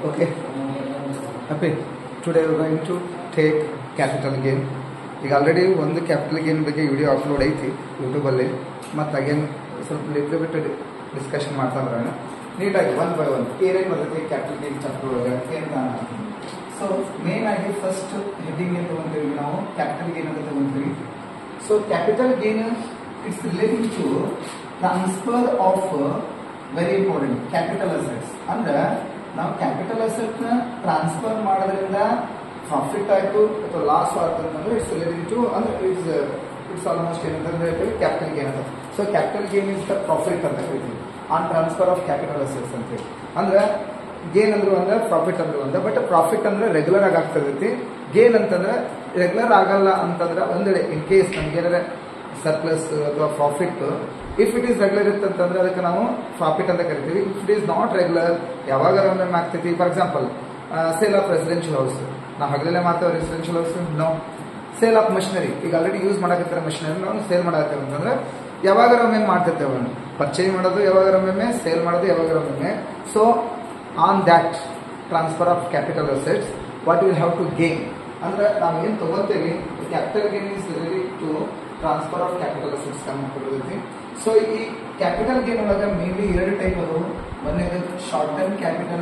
Okay. Happy. Today we're going to take capital gain. ಈಗ already ಒಂದು capital gain ಬಗ್ಗೆ video upload ಐತಿ ಯೂಟ್ಯೂಬಲ್ಲಿ ಮತ್ತು ಅಗೇನ್ ಸ್ವಲ್ಪ ಲಿಟ್ಲ್ ಬಿಟ್ಟು ಡಿಸ್ಕಷನ್ ಮಾಡ್ತಾ ಬರೋಣ ನೀಟಾಗಿ ಒನ್ ಬೈ ಒನ್ ಏನೇನು ಬರ್ತೈತಿ ಕ್ಯಾಪಿಟಲ್ ಗೇನ್ ಚಾಪ್ಟರ್ ಒಳಗೆ ಏನು ಸೊ ಮೇನ್ ಆಗಿ ಫಸ್ಟ್ ಹೆಡ್ಡಿಂಗ್ ಏನು ತಗೊಂತೀವಿ ನಾವು ಕ್ಯಾಪಿಟಲ್ ಗೇನ್ ಅಂತ ತಗೊಂತೀವಿ so capital gain it's relating to transfer of very important capital assets ಅಂದ್ರೆ ನಾವು ಕ್ಯಾಪಿಟಲ್ ಅಸೆಟ್ ನ ಟ್ರಾನ್ಸ್ಫರ್ ಮಾಡೋದ್ರಿಂದ ಪ್ರಾಫಿಟ್ ಆಯ್ತು ಅಥವಾ ಲಾಸ್ ಆಯ್ತು ಅಂತಂದ್ರೆ ಇಟ್ಸ್ ರಿಲೇಟಿಂಗ್ ಟು ಅಂದ್ರೆ ಇಟ್ಸ್ ಇಟ್ಸ್ ಆಲ್ಮೋಸ್ಟ್ ಏನಂತಂದ್ರೆ ಹೇಳ್ತೀವಿ ಕ್ಯಾಪಿಟಲ್ ಗೇನ್ ಅಂತ so capital gain is the profit ಅಂತ ಹೇಳ್ತೀವಿ on transfer of capital assets ಅಂತ ಹೇಳಿ ಅಂದ್ರೆ ಗೇನ್ ಅಂದ್ರು ಅಂದ್ರೆ ಪ್ರಾಫಿಟ್ ಅಂದ್ರು ಅಂದ್ರೆ ಬಟ್ ಪ್ರಾಫಿಟ್ ಅಂದ್ರೆ ರೆಗ್ಯುಲರ್ ಆಗಿ ಆಗ್ತದೈತಿ ಗೇನ್ ಅಂತಂದ್ರೆ ರೆಗ್ಯುಲರ್ ಆಗಲ್ಲ ಅಂತಂದ್ರೆ ಒಂದ್ ವೇಳೆ ಇನ್ ಕೇಸ್ ನಮ್ಗೆ ಏನಾರ ಸರ್ಪ್ಲಸ್ ಅಥವಾ profit if it is regular ಇತ್ತಂತಂದ್ರೆ ಅದಕ್ಕೆ ನಾವು ಪ್ರಾಫಿಟ್ ಅಂತ ಕರಿತೀವಿ if it is not regular ಯಾವಾಗ ಒಮ್ಮೆ ಆಗ್ತೈತಿ for example sale of residential house ನಾವು ಹಗಲೇ ಮಾಡ್ತೇವೆ residential house no sale of machinery ಈಗ ಆಲ್ರೆಡಿ ಯೂಸ್ ಮಾಡಕತ್ತಾರೆ ಮಷಿನರಿ ನಾವು ಸೇಲ್ ಮಾಡತ್ತೇವೆ ಅಂತಂದ್ರೆ ಯಾವಾಗ ಒಮ್ಮೆ ಮಾಡ್ತಿರ್ತೇವೆ ಅವನು ಪರ್ಚೇಸ್ ಮಾಡೋದು ಯಾವಾಗ ಒಮ್ಮೆ ಸೇಲ್ ಮಾಡೋದು ಯಾವಾಗ ಒಮ್ಮೆ so on that transfer of capital assets what will have to gain ಅಂದ್ರೆ ನಾವು ಏನು ತಗೋತೇವೆ capital gain is ready to transfer of capital assets ಕಮ್ಮಿ ಸೊ ಈ ಕ್ಯಾಪಿಟಲ್ ಗೇನ್ ಒಳಗೆ ಮೇನ್ಲಿ ಎರಡು ಟೈಪ್ ಅದು ಒಂದೇದು short term capital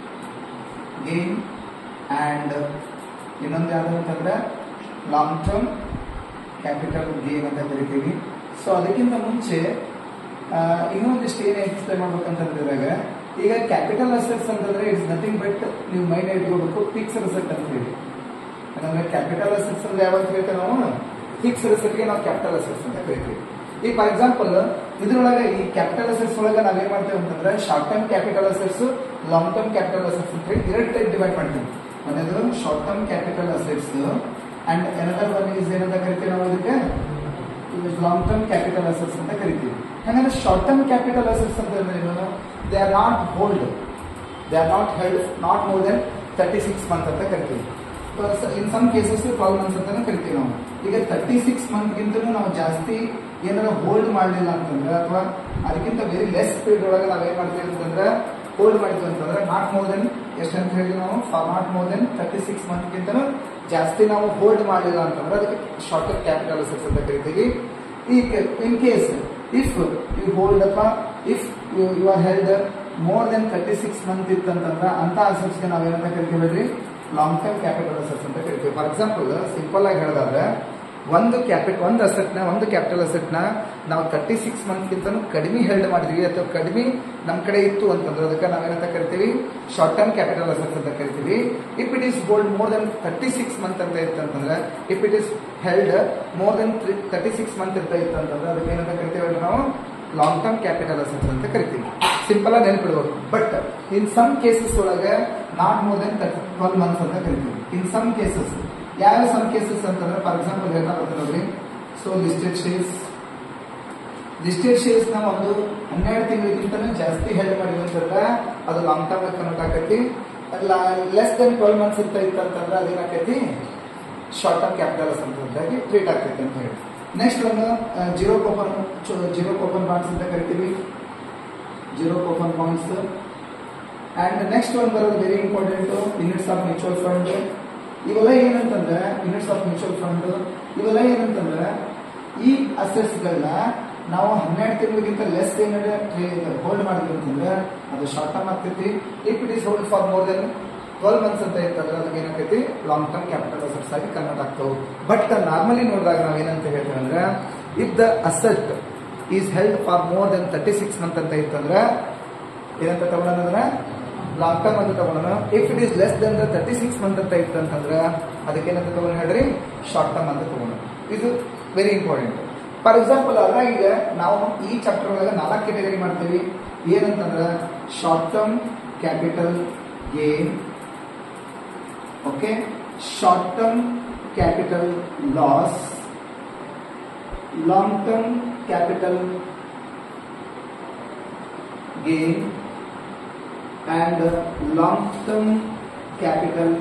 gain and ಇನ್ನೊಂದು ಯಾವುದು ಅಂತಂದ್ರೆ ಲಾಂಗ್ ಟರ್ಮ್ ಕ್ಯಾಪಿಟಲ್ ಗೇನ್ ಅಂತ ಕರಿತೀವಿ ಸೊ ಅದಕ್ಕಿಂತ ಮುಂಚೆ ಆ, ಇನ್ನೊಂದಿಷ್ಟು ಏನು ಎಕ್ಸ್ಪ್ಲೈನ್ ಮಾಡ್ಬೇಕಂತಂದ್ರಾಗ ಈಗ ಕ್ಯಾಪಿಟಲ್ ಅಸೆಟ್ಸ್ ಅಂತಂದ್ರೆ ಇಟ್ಸ್ ನಥಿಂಗ್ ಬಟ್ ನೀವು ಮೈಂಡ್ ಇಟ್ಕೋಬೇಕು ಫಿಕ್ಸ್ಡ್ ಅಸೆಟ್ ಅಂತ ಹೇಳಿ ಯಾಕಂದ್ರೆ ಕ್ಯಾಪಿಟಲ್ ಅಸೆಟ್ಸ್ ಅಂದ್ರೆ ಯಾವಾಗ ಹೇಳ್ತೇವೆ ನಾವು ಫಿಕ್ಸ್ಡ್ ಅಸೆಟ್ಗೆ ನಾವು ಕ್ಯಾಪಿಟಲ್ ಅಸೆಟ್ಸ್ ಅಂತ ಕರಿತೀವಿ ಈಗ ಫಾರ್ ಎಕ್ಸಾಂಪಲ್ ಇದ್ರೊಳಗೆ ಈ ಕ್ಯಾಪಿಟಲ್ ಅಸೆಟ್ಸ್ ಒಳಗೆ ನಾವೇನ್ ಮಾಡ್ತೇವೆ ಅಂತಂದ್ರೆ short term capital assets long term capital assets ಅಂತ ಹೇಳಿ ಎರಡು ಟೈಪ್ ಡಿವೈಡ್ ಮಾಡ್ತೀವಿ ಒಂದೇದು short term capital assets and another one is ಏನಂತ ಕರಿತೀವಿ ನಾವು ಇದಕ್ಕೆ ಲಾಂಗ್ ಟರ್ಮ್ ಕ್ಯಾಪಿಟಲ್ ಅಸೆಟ್ಸ್ ಅಂತ ಕರಿತೀವಿ ಹಾಗಾದ್ರೆ ಶಾರ್ಟ್ ಟರ್ಮ್ ಕ್ಯಾಪಿಟಲ್ ಅಸೆಟ್ಸ್ ಅಂತ ಏನು they are not hold they are not held not more than thirty six month ಅಂತ ಕರಿತೀವಿ in some cases twelve months ಅಂತಾನೆ ಕರಿತೀವಿ ನಾವು ಈಗ ತರ್ಟಿ ಸಿಕ್ಸ್ ಮಂತ್ಗಿಂತಲೂ ನಾವು ಜಾಸ್ತಿ ಏನಾರ ಹೋಲ್ಡ್ ಮಾಡಲಿಲ್ಲ ಅಂತಂದ್ರೆ ಅಥವಾ ಅದಕ್ಕಿಂತ ವೆರಿ ಲೆಸ್ ಪೀರಿಯಡ್ ಒಳಗೆ ನಾವೇನ್ ಮಾಡ್ತೀವಿ ಅಂತಂದ್ರೆ ಹೋಲ್ಡ್ ಮಾಡಿದ್ವಿ ಅಂತಂದ್ರೆ ನಾಟ್ ಮೋರ್ ದೆನ್ ಎಷ್ಟು ಅಂತ ಹೇಳಿ ನಾವು not more than thirty six ಮಂತ್ಗಿಂತಲೂ ಜಾಸ್ತಿ ನಾವು ಹೋಲ್ಡ್ ಮಾಡಲಿಲ್ಲ ಅಂತಂದ್ರೆ ಅದಕ್ಕೆ ಶಾರ್ಟ್ ಕ್ಯಾಪಿಟಲ್ ಅಸೆಟ್ಸ್ ಅಂತ ಕರಿತೀವಿ ಈ in case if you hold ಅಪ್ಪ if you are held more than thirty six month ಇತ್ತಂತಂದ್ರೆ ಅಂತ ಅಸೆಟ್ಸ್ಗೆ ನಾವೇನಂತ ಕರಿತೀವಿ ಹೇಳ್ರಿ ಲಾಂಗ್ ಟರ್ಮ್ ಕ್ಯಾಪಿಟಲ್ ಅಸೆಟ್ಸ್ ಅಂತ ಕರಿತೀವಿ ಫಾರ್ ಎಕ್ಸಾಂಪಲ್ ಸಿಂಪಲ್ ಆಗಿ ಹೇಳೋದಾದ್ರೆ ಒಂದು ಕ್ಯಾಪಿಟ್ ಒಂದು ಅಸೆಟ್ ನ ಒಂದು ಕ್ಯಾಪಿಟಲ್ ಅಸೆಟ್ ನ ನಾವು ತರ್ಟಿ ಸಿಕ್ಸ್ ಮಂತ್ಗಿಂತನೂ ಕಡಿಮೆ ಹೆಲ್ಡ್ ಮಾಡಿದ್ವಿ ಅಥವಾ ಕಡಿಮೆ ನಮ್ಮ ಕಡೆ ಇತ್ತು ಅಂತಂದ್ರೆ ಅದಕ್ಕೆ ನಾವೇನಂತ ಕರಿತೀವಿ ಶಾರ್ಟ್ ಟರ್ಮ್ ಕ್ಯಾಪಿಟಲ್ ಅಸೆಟ್ಸ್ ಅಂತ ಕರಿತೀವಿ if it is hold more than thirty six month ಅಂತ ಇತ್ತಂತಂದ್ರೆ if it is held more than thirty six month ಅಂತ ಇತ್ತಂತಂದ್ರೆ ಅದಕ್ಕೆ ಏನಂತ ಕರಿತೀವಿ ನಾವು ಲಾಂಗ್ ಟರ್ಮ್ ಕ್ಯಾಪಿಟಲ್ ಅಸೆಟ್ಸ್ ಅಂತ ಕರಿತೀವಿ ಸಿಂಪಲ್ ಆಗಿ ನೆನಪಿಡ್ಬೇಕು ಬಟ್ ಇನ್ ಸಮ್ ಕೇಸಸ್ ಒಳಗೆ not more than twelve months ಅಂತ ಕರಿತೀವಿ ಇನ್ ಸಮ್ ಕೇಸಸ್ ಯಾವ ಸಮ್ ಕೇಸಸ್ ಅಂತಂದ್ರೆ ಫಾರ್ ಎಕ್ಸಾಂಪಲ್ ಹೇಳ್ತಾ ಬರ್ತೀನಿ ನೋಡ್ರಿ so listed shares listed shares ನ ಒಂದು ಹನ್ನೆರಡು ತಿಂಗಳಿಗಿಂತನೂ ಜಾಸ್ತಿ ಹೆಲ್ಡ್ ಮಾಡಿದ್ವಿ ಅಂತಂದ್ರೆ ಅದು ಲಾಂಗ್ ಟರ್ಮ್ ಕನ್ವರ್ಟ್ ಆಕೈತಿ ಲೆಸ್ ದೆನ್ ಟ್ವೆಲ್ ಮಂತ್ಸ್ ಇರ್ತಾ ಇತ್ತಂತಂದ್ರೆ ಅದೇನಾಕೈತಿ ಶಾರ್ಟ್ ಟರ್ಮ್ ಕ್ಯಾಪಿಟಲ್ ಅಂತಾಗಿ ಟ್ರೀಟ್ ಆಗ್ತೈತೆ ಅಂತ ಹೇಳಿ ನೆಕ್ಸ್ಟ್ ಒಂದು zero coupon zero coupon bonds ಅಂತ ಕರಿತೀವಿ zero coupon bonds and next ಒಂದು ಬರೋದು very important units of mutual fund ಇವೆಲ್ಲ ಏನಂತಂದ್ರೆ ಯೂನಿಟ್ಸ್ ಆಫ್ ಮ್ಯೂಚುವಲ್ ಫಂಡ್ ಇವೆಲ್ಲ ಏನಂತಂದ್ರೆ ಈ ಅಸೆಟ್ಸ್ಗಳನ್ನ ನಾವು ಹನ್ನೆರಡು ತಿಂಗಳಿಗಿಂತ ಲೆಸ್ ಏನಾದ್ರೆ ಹೋಲ್ಡ್ ಮಾಡಿದ್ವಿ ಅಂತಂದ್ರೆ ಅದು ಶಾರ್ಟ್ ಟರ್ಮ್ ಆಗ್ತೈತಿ if it is hold for more than twelve months ಅಂತ ಇರ್ತಂದ್ರೆ ಅದಕ್ಕೆ ಏನಾಗ್ತೈತಿ ಲಾಂಗ್ ಟರ್ಮ್ ಕ್ಯಾಪಿಟಲ್ ಅಸೆಟ್ಸ್ ಆಗಿ ಕನ್ವರ್ಟ್ ಆಗ್ತವೆ ಬಟ್ ನಾರ್ಮಲಿ ನೋಡಿದಾಗ ನಾವು ಏನಂತ ಹೇಳ್ತೇವೆ ಅಂದ್ರೆ if the asset is held for more than thirty six month ಅಂತ ಇತ್ತಂದ್ರೆ ಏನಂತ ತಗೊಳ್ಳೋಣ ಲಾಂಗ್ ಟರ್ಮ್ ಅಂತ ತಗೊಳ್ಳೋಣ if it is less than the thirty six month ಅಂತ ಇತ್ತಂತಂದ್ರೆ ಅದಕ್ಕೇನಂತ ತಗೊಂಡು ಹೇಳ್ರಿ ಶಾರ್ಟ್ ಟರ್ಮ್ ಅಂತ ತಗೊಳ್ಳೋಣ ಇದು ವೆರಿ ಇಂಪಾರ್ಟೆಂಟ್ ಫಾರ್ ಎಕ್ಸಾಂಪಲ್ ಅದ್ರಾಗ ಈಗ ನಾವು ಈ ಚಾಪ್ಟರ್ ಒಳಗೆ ನಾಲ್ಕು ಕೆಟಗರಿ ಮಾಡ್ತೀವಿ ಏನಂತಂದ್ರೆ short term capital gain okay short term capital loss long term capital gain and long term capital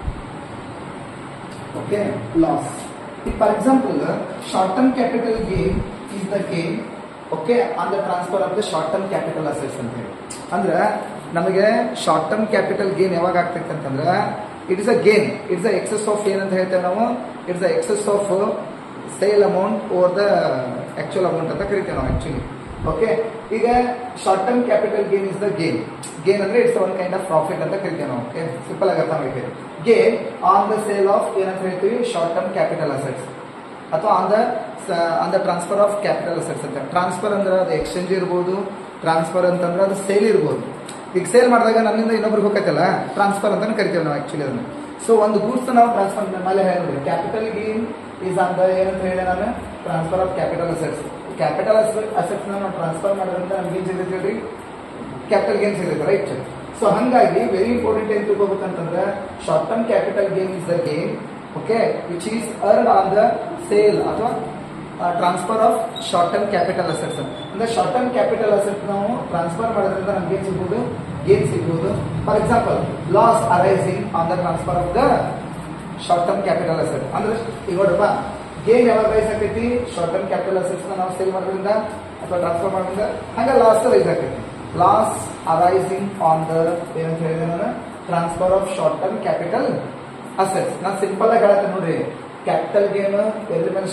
okay loss if for example short term capital gain is the gain okay on the transfer of the short term capital assets ಅಂತ ಹೇಳಿ ಅಂದ್ರೆ ನಮಗೆ short term capital gain ಯಾವಾಗ ಆಗ್ತೈತೆ ಅಂತಂದ್ರೆ it is a gain it's a excess of ಏನಂತ ಹೇಳ್ತೇವೆ ನಾವು it's a excess of sale amount over the actual amount ಅಂತ ಕರಿತೇವೆ ನಾವು ಆಕ್ಚುಲಿ ಓಕೆ ಈಗ short term capital gain is the gain gain ಅಂದ್ರೆ it's one kind of profit ಅಂತ ಕರಿತೇವೆ ನಾವು ಓಕೆ ಸಿಂಪಲ್ ಆಗಿ ಅರ್ಥ ಮಾಡ್ತೀವಿ gain on the sale of ಏನಂತ ಹೇಳ್ತೀವಿ ಶಾರ್ಟ್ ಟರ್ಮ್ ಕ್ಯಾಪಿಟಲ್ ಅಸೆಟ್ಸ್ ಅಥವಾ on the on the transfer of capital assets ಅಂತ ಟ್ರಾನ್ಸ್ಫರ್ ಅಂದ್ರೆ ಅದು ಎಕ್ಸ್ಚೇಂಜ್ ಇರ್ಬೋದು ಟ್ರಾನ್ಸ್ಫರ್ ಅಂತಂದ್ರೆ ಅದು ಸೇಲ್ ಇರ್ಬೋದು ಈಗ ಸೇಲ್ ಮಾಡಿದಾಗ ನನ್ನಿಂದ ಇನ್ನೊಬ್ರಿಗೆ ಹೋಗತ್ತಲ್ಲ ಟ್ರಾನ್ಸ್ಫರ್ ಅಂತ ಕರಿತೀವಿ ನಾವು ಆಕ್ಚುಲಿ ಅದನ್ನ ಸೊ ಒಂದು ಗೂಡ್ಸ್ ನಾವು ಟ್ರಾನ್ಸ್ಫರ್ ಮೇಲೆ ಹೇಳಿದ್ವಿ capital gain is on the ಏನಂತ ಹೇಳಿ ನಾನು transfer of capital assets capital assets ನಾವು ಟ್ರಾನ್ಸ್ಫರ್ ಮಾಡೋದ್ರಿಂದ ನಮ್ಗೆ ಏನ್ ಸಿಗುತ್ತೆ ಹೇಳ್ರಿ ಕ್ಯಾಪಿಟಲ್ ಗೇನ್ ಸಿಗುತ್ತೆ ರೈಟ್ ಸೊ ಹಂಗಾಗಿ ವೆರಿ ಇಂಪಾರ್ಟೆಂಟ್ ಏನ್ ತಿಳ್ಕೊಬೇಕಂತಂದ್ರೆ short term capital gain is the gain okay which is earn on the sale ಅಥವಾ transfer of short term capital assets ಅಂದ್ರೆ ಶಾರ್ಟ್ ಟರ್ಮ್ ಕ್ಯಾಪಿಟಲ್ ಅಸೆಟ್ ನಾವು ಟ್ರಾನ್ಸ್ಫರ್ ಮಾಡೋದ್ರಿಂದ ನಮ್ಗೆ ಏನ್ ಸಿಗ್ಬೋದು ಗೇನ್ ಸಿಗ್ಬೋದು for example loss arising on the transfer of the short term capital asset ಅಂದ್ರೆ ಈಗ ನೋಡ್ರಪ್ಪ ಗೇನ್ ಯಾವಾಗ ರೈಸ್ ಆಗ್ತೈತಿ ಶಾರ್ಟ್ ಟರ್ಮ್ ಕ್ಯಾಪಿಟಲ್ ಅಸೆಟ್ಸ್ ನಾವು ಸೇಲ್ ಮಾಡೋದ್ರಿಂದ ಅಥವಾ ಟ್ರಾನ್ಸ್ಫರ್ ಮಾಡೋದ್ರಿಂದ ಹಂಗ ಲಾಸ್ ರೈಸ್ ಆಗ್ತೈತಿ ಲಾಸ್ ಅರೈಸಿಂಗ್ ಆನ್ ದ ಏನಂತ ಹೇಳಿದೆ ನಾನು transfer of short term capital assets ನಾ ಸಿಂಪಲ್ ಆಗಿ ಹೇಳತ್ತೆ ನೋಡ್ರಿ ಕ್ಯಾಪಿಟಲ್ ಗೇನ್ ಎಲ್ಲಿ ಮೇಲೆ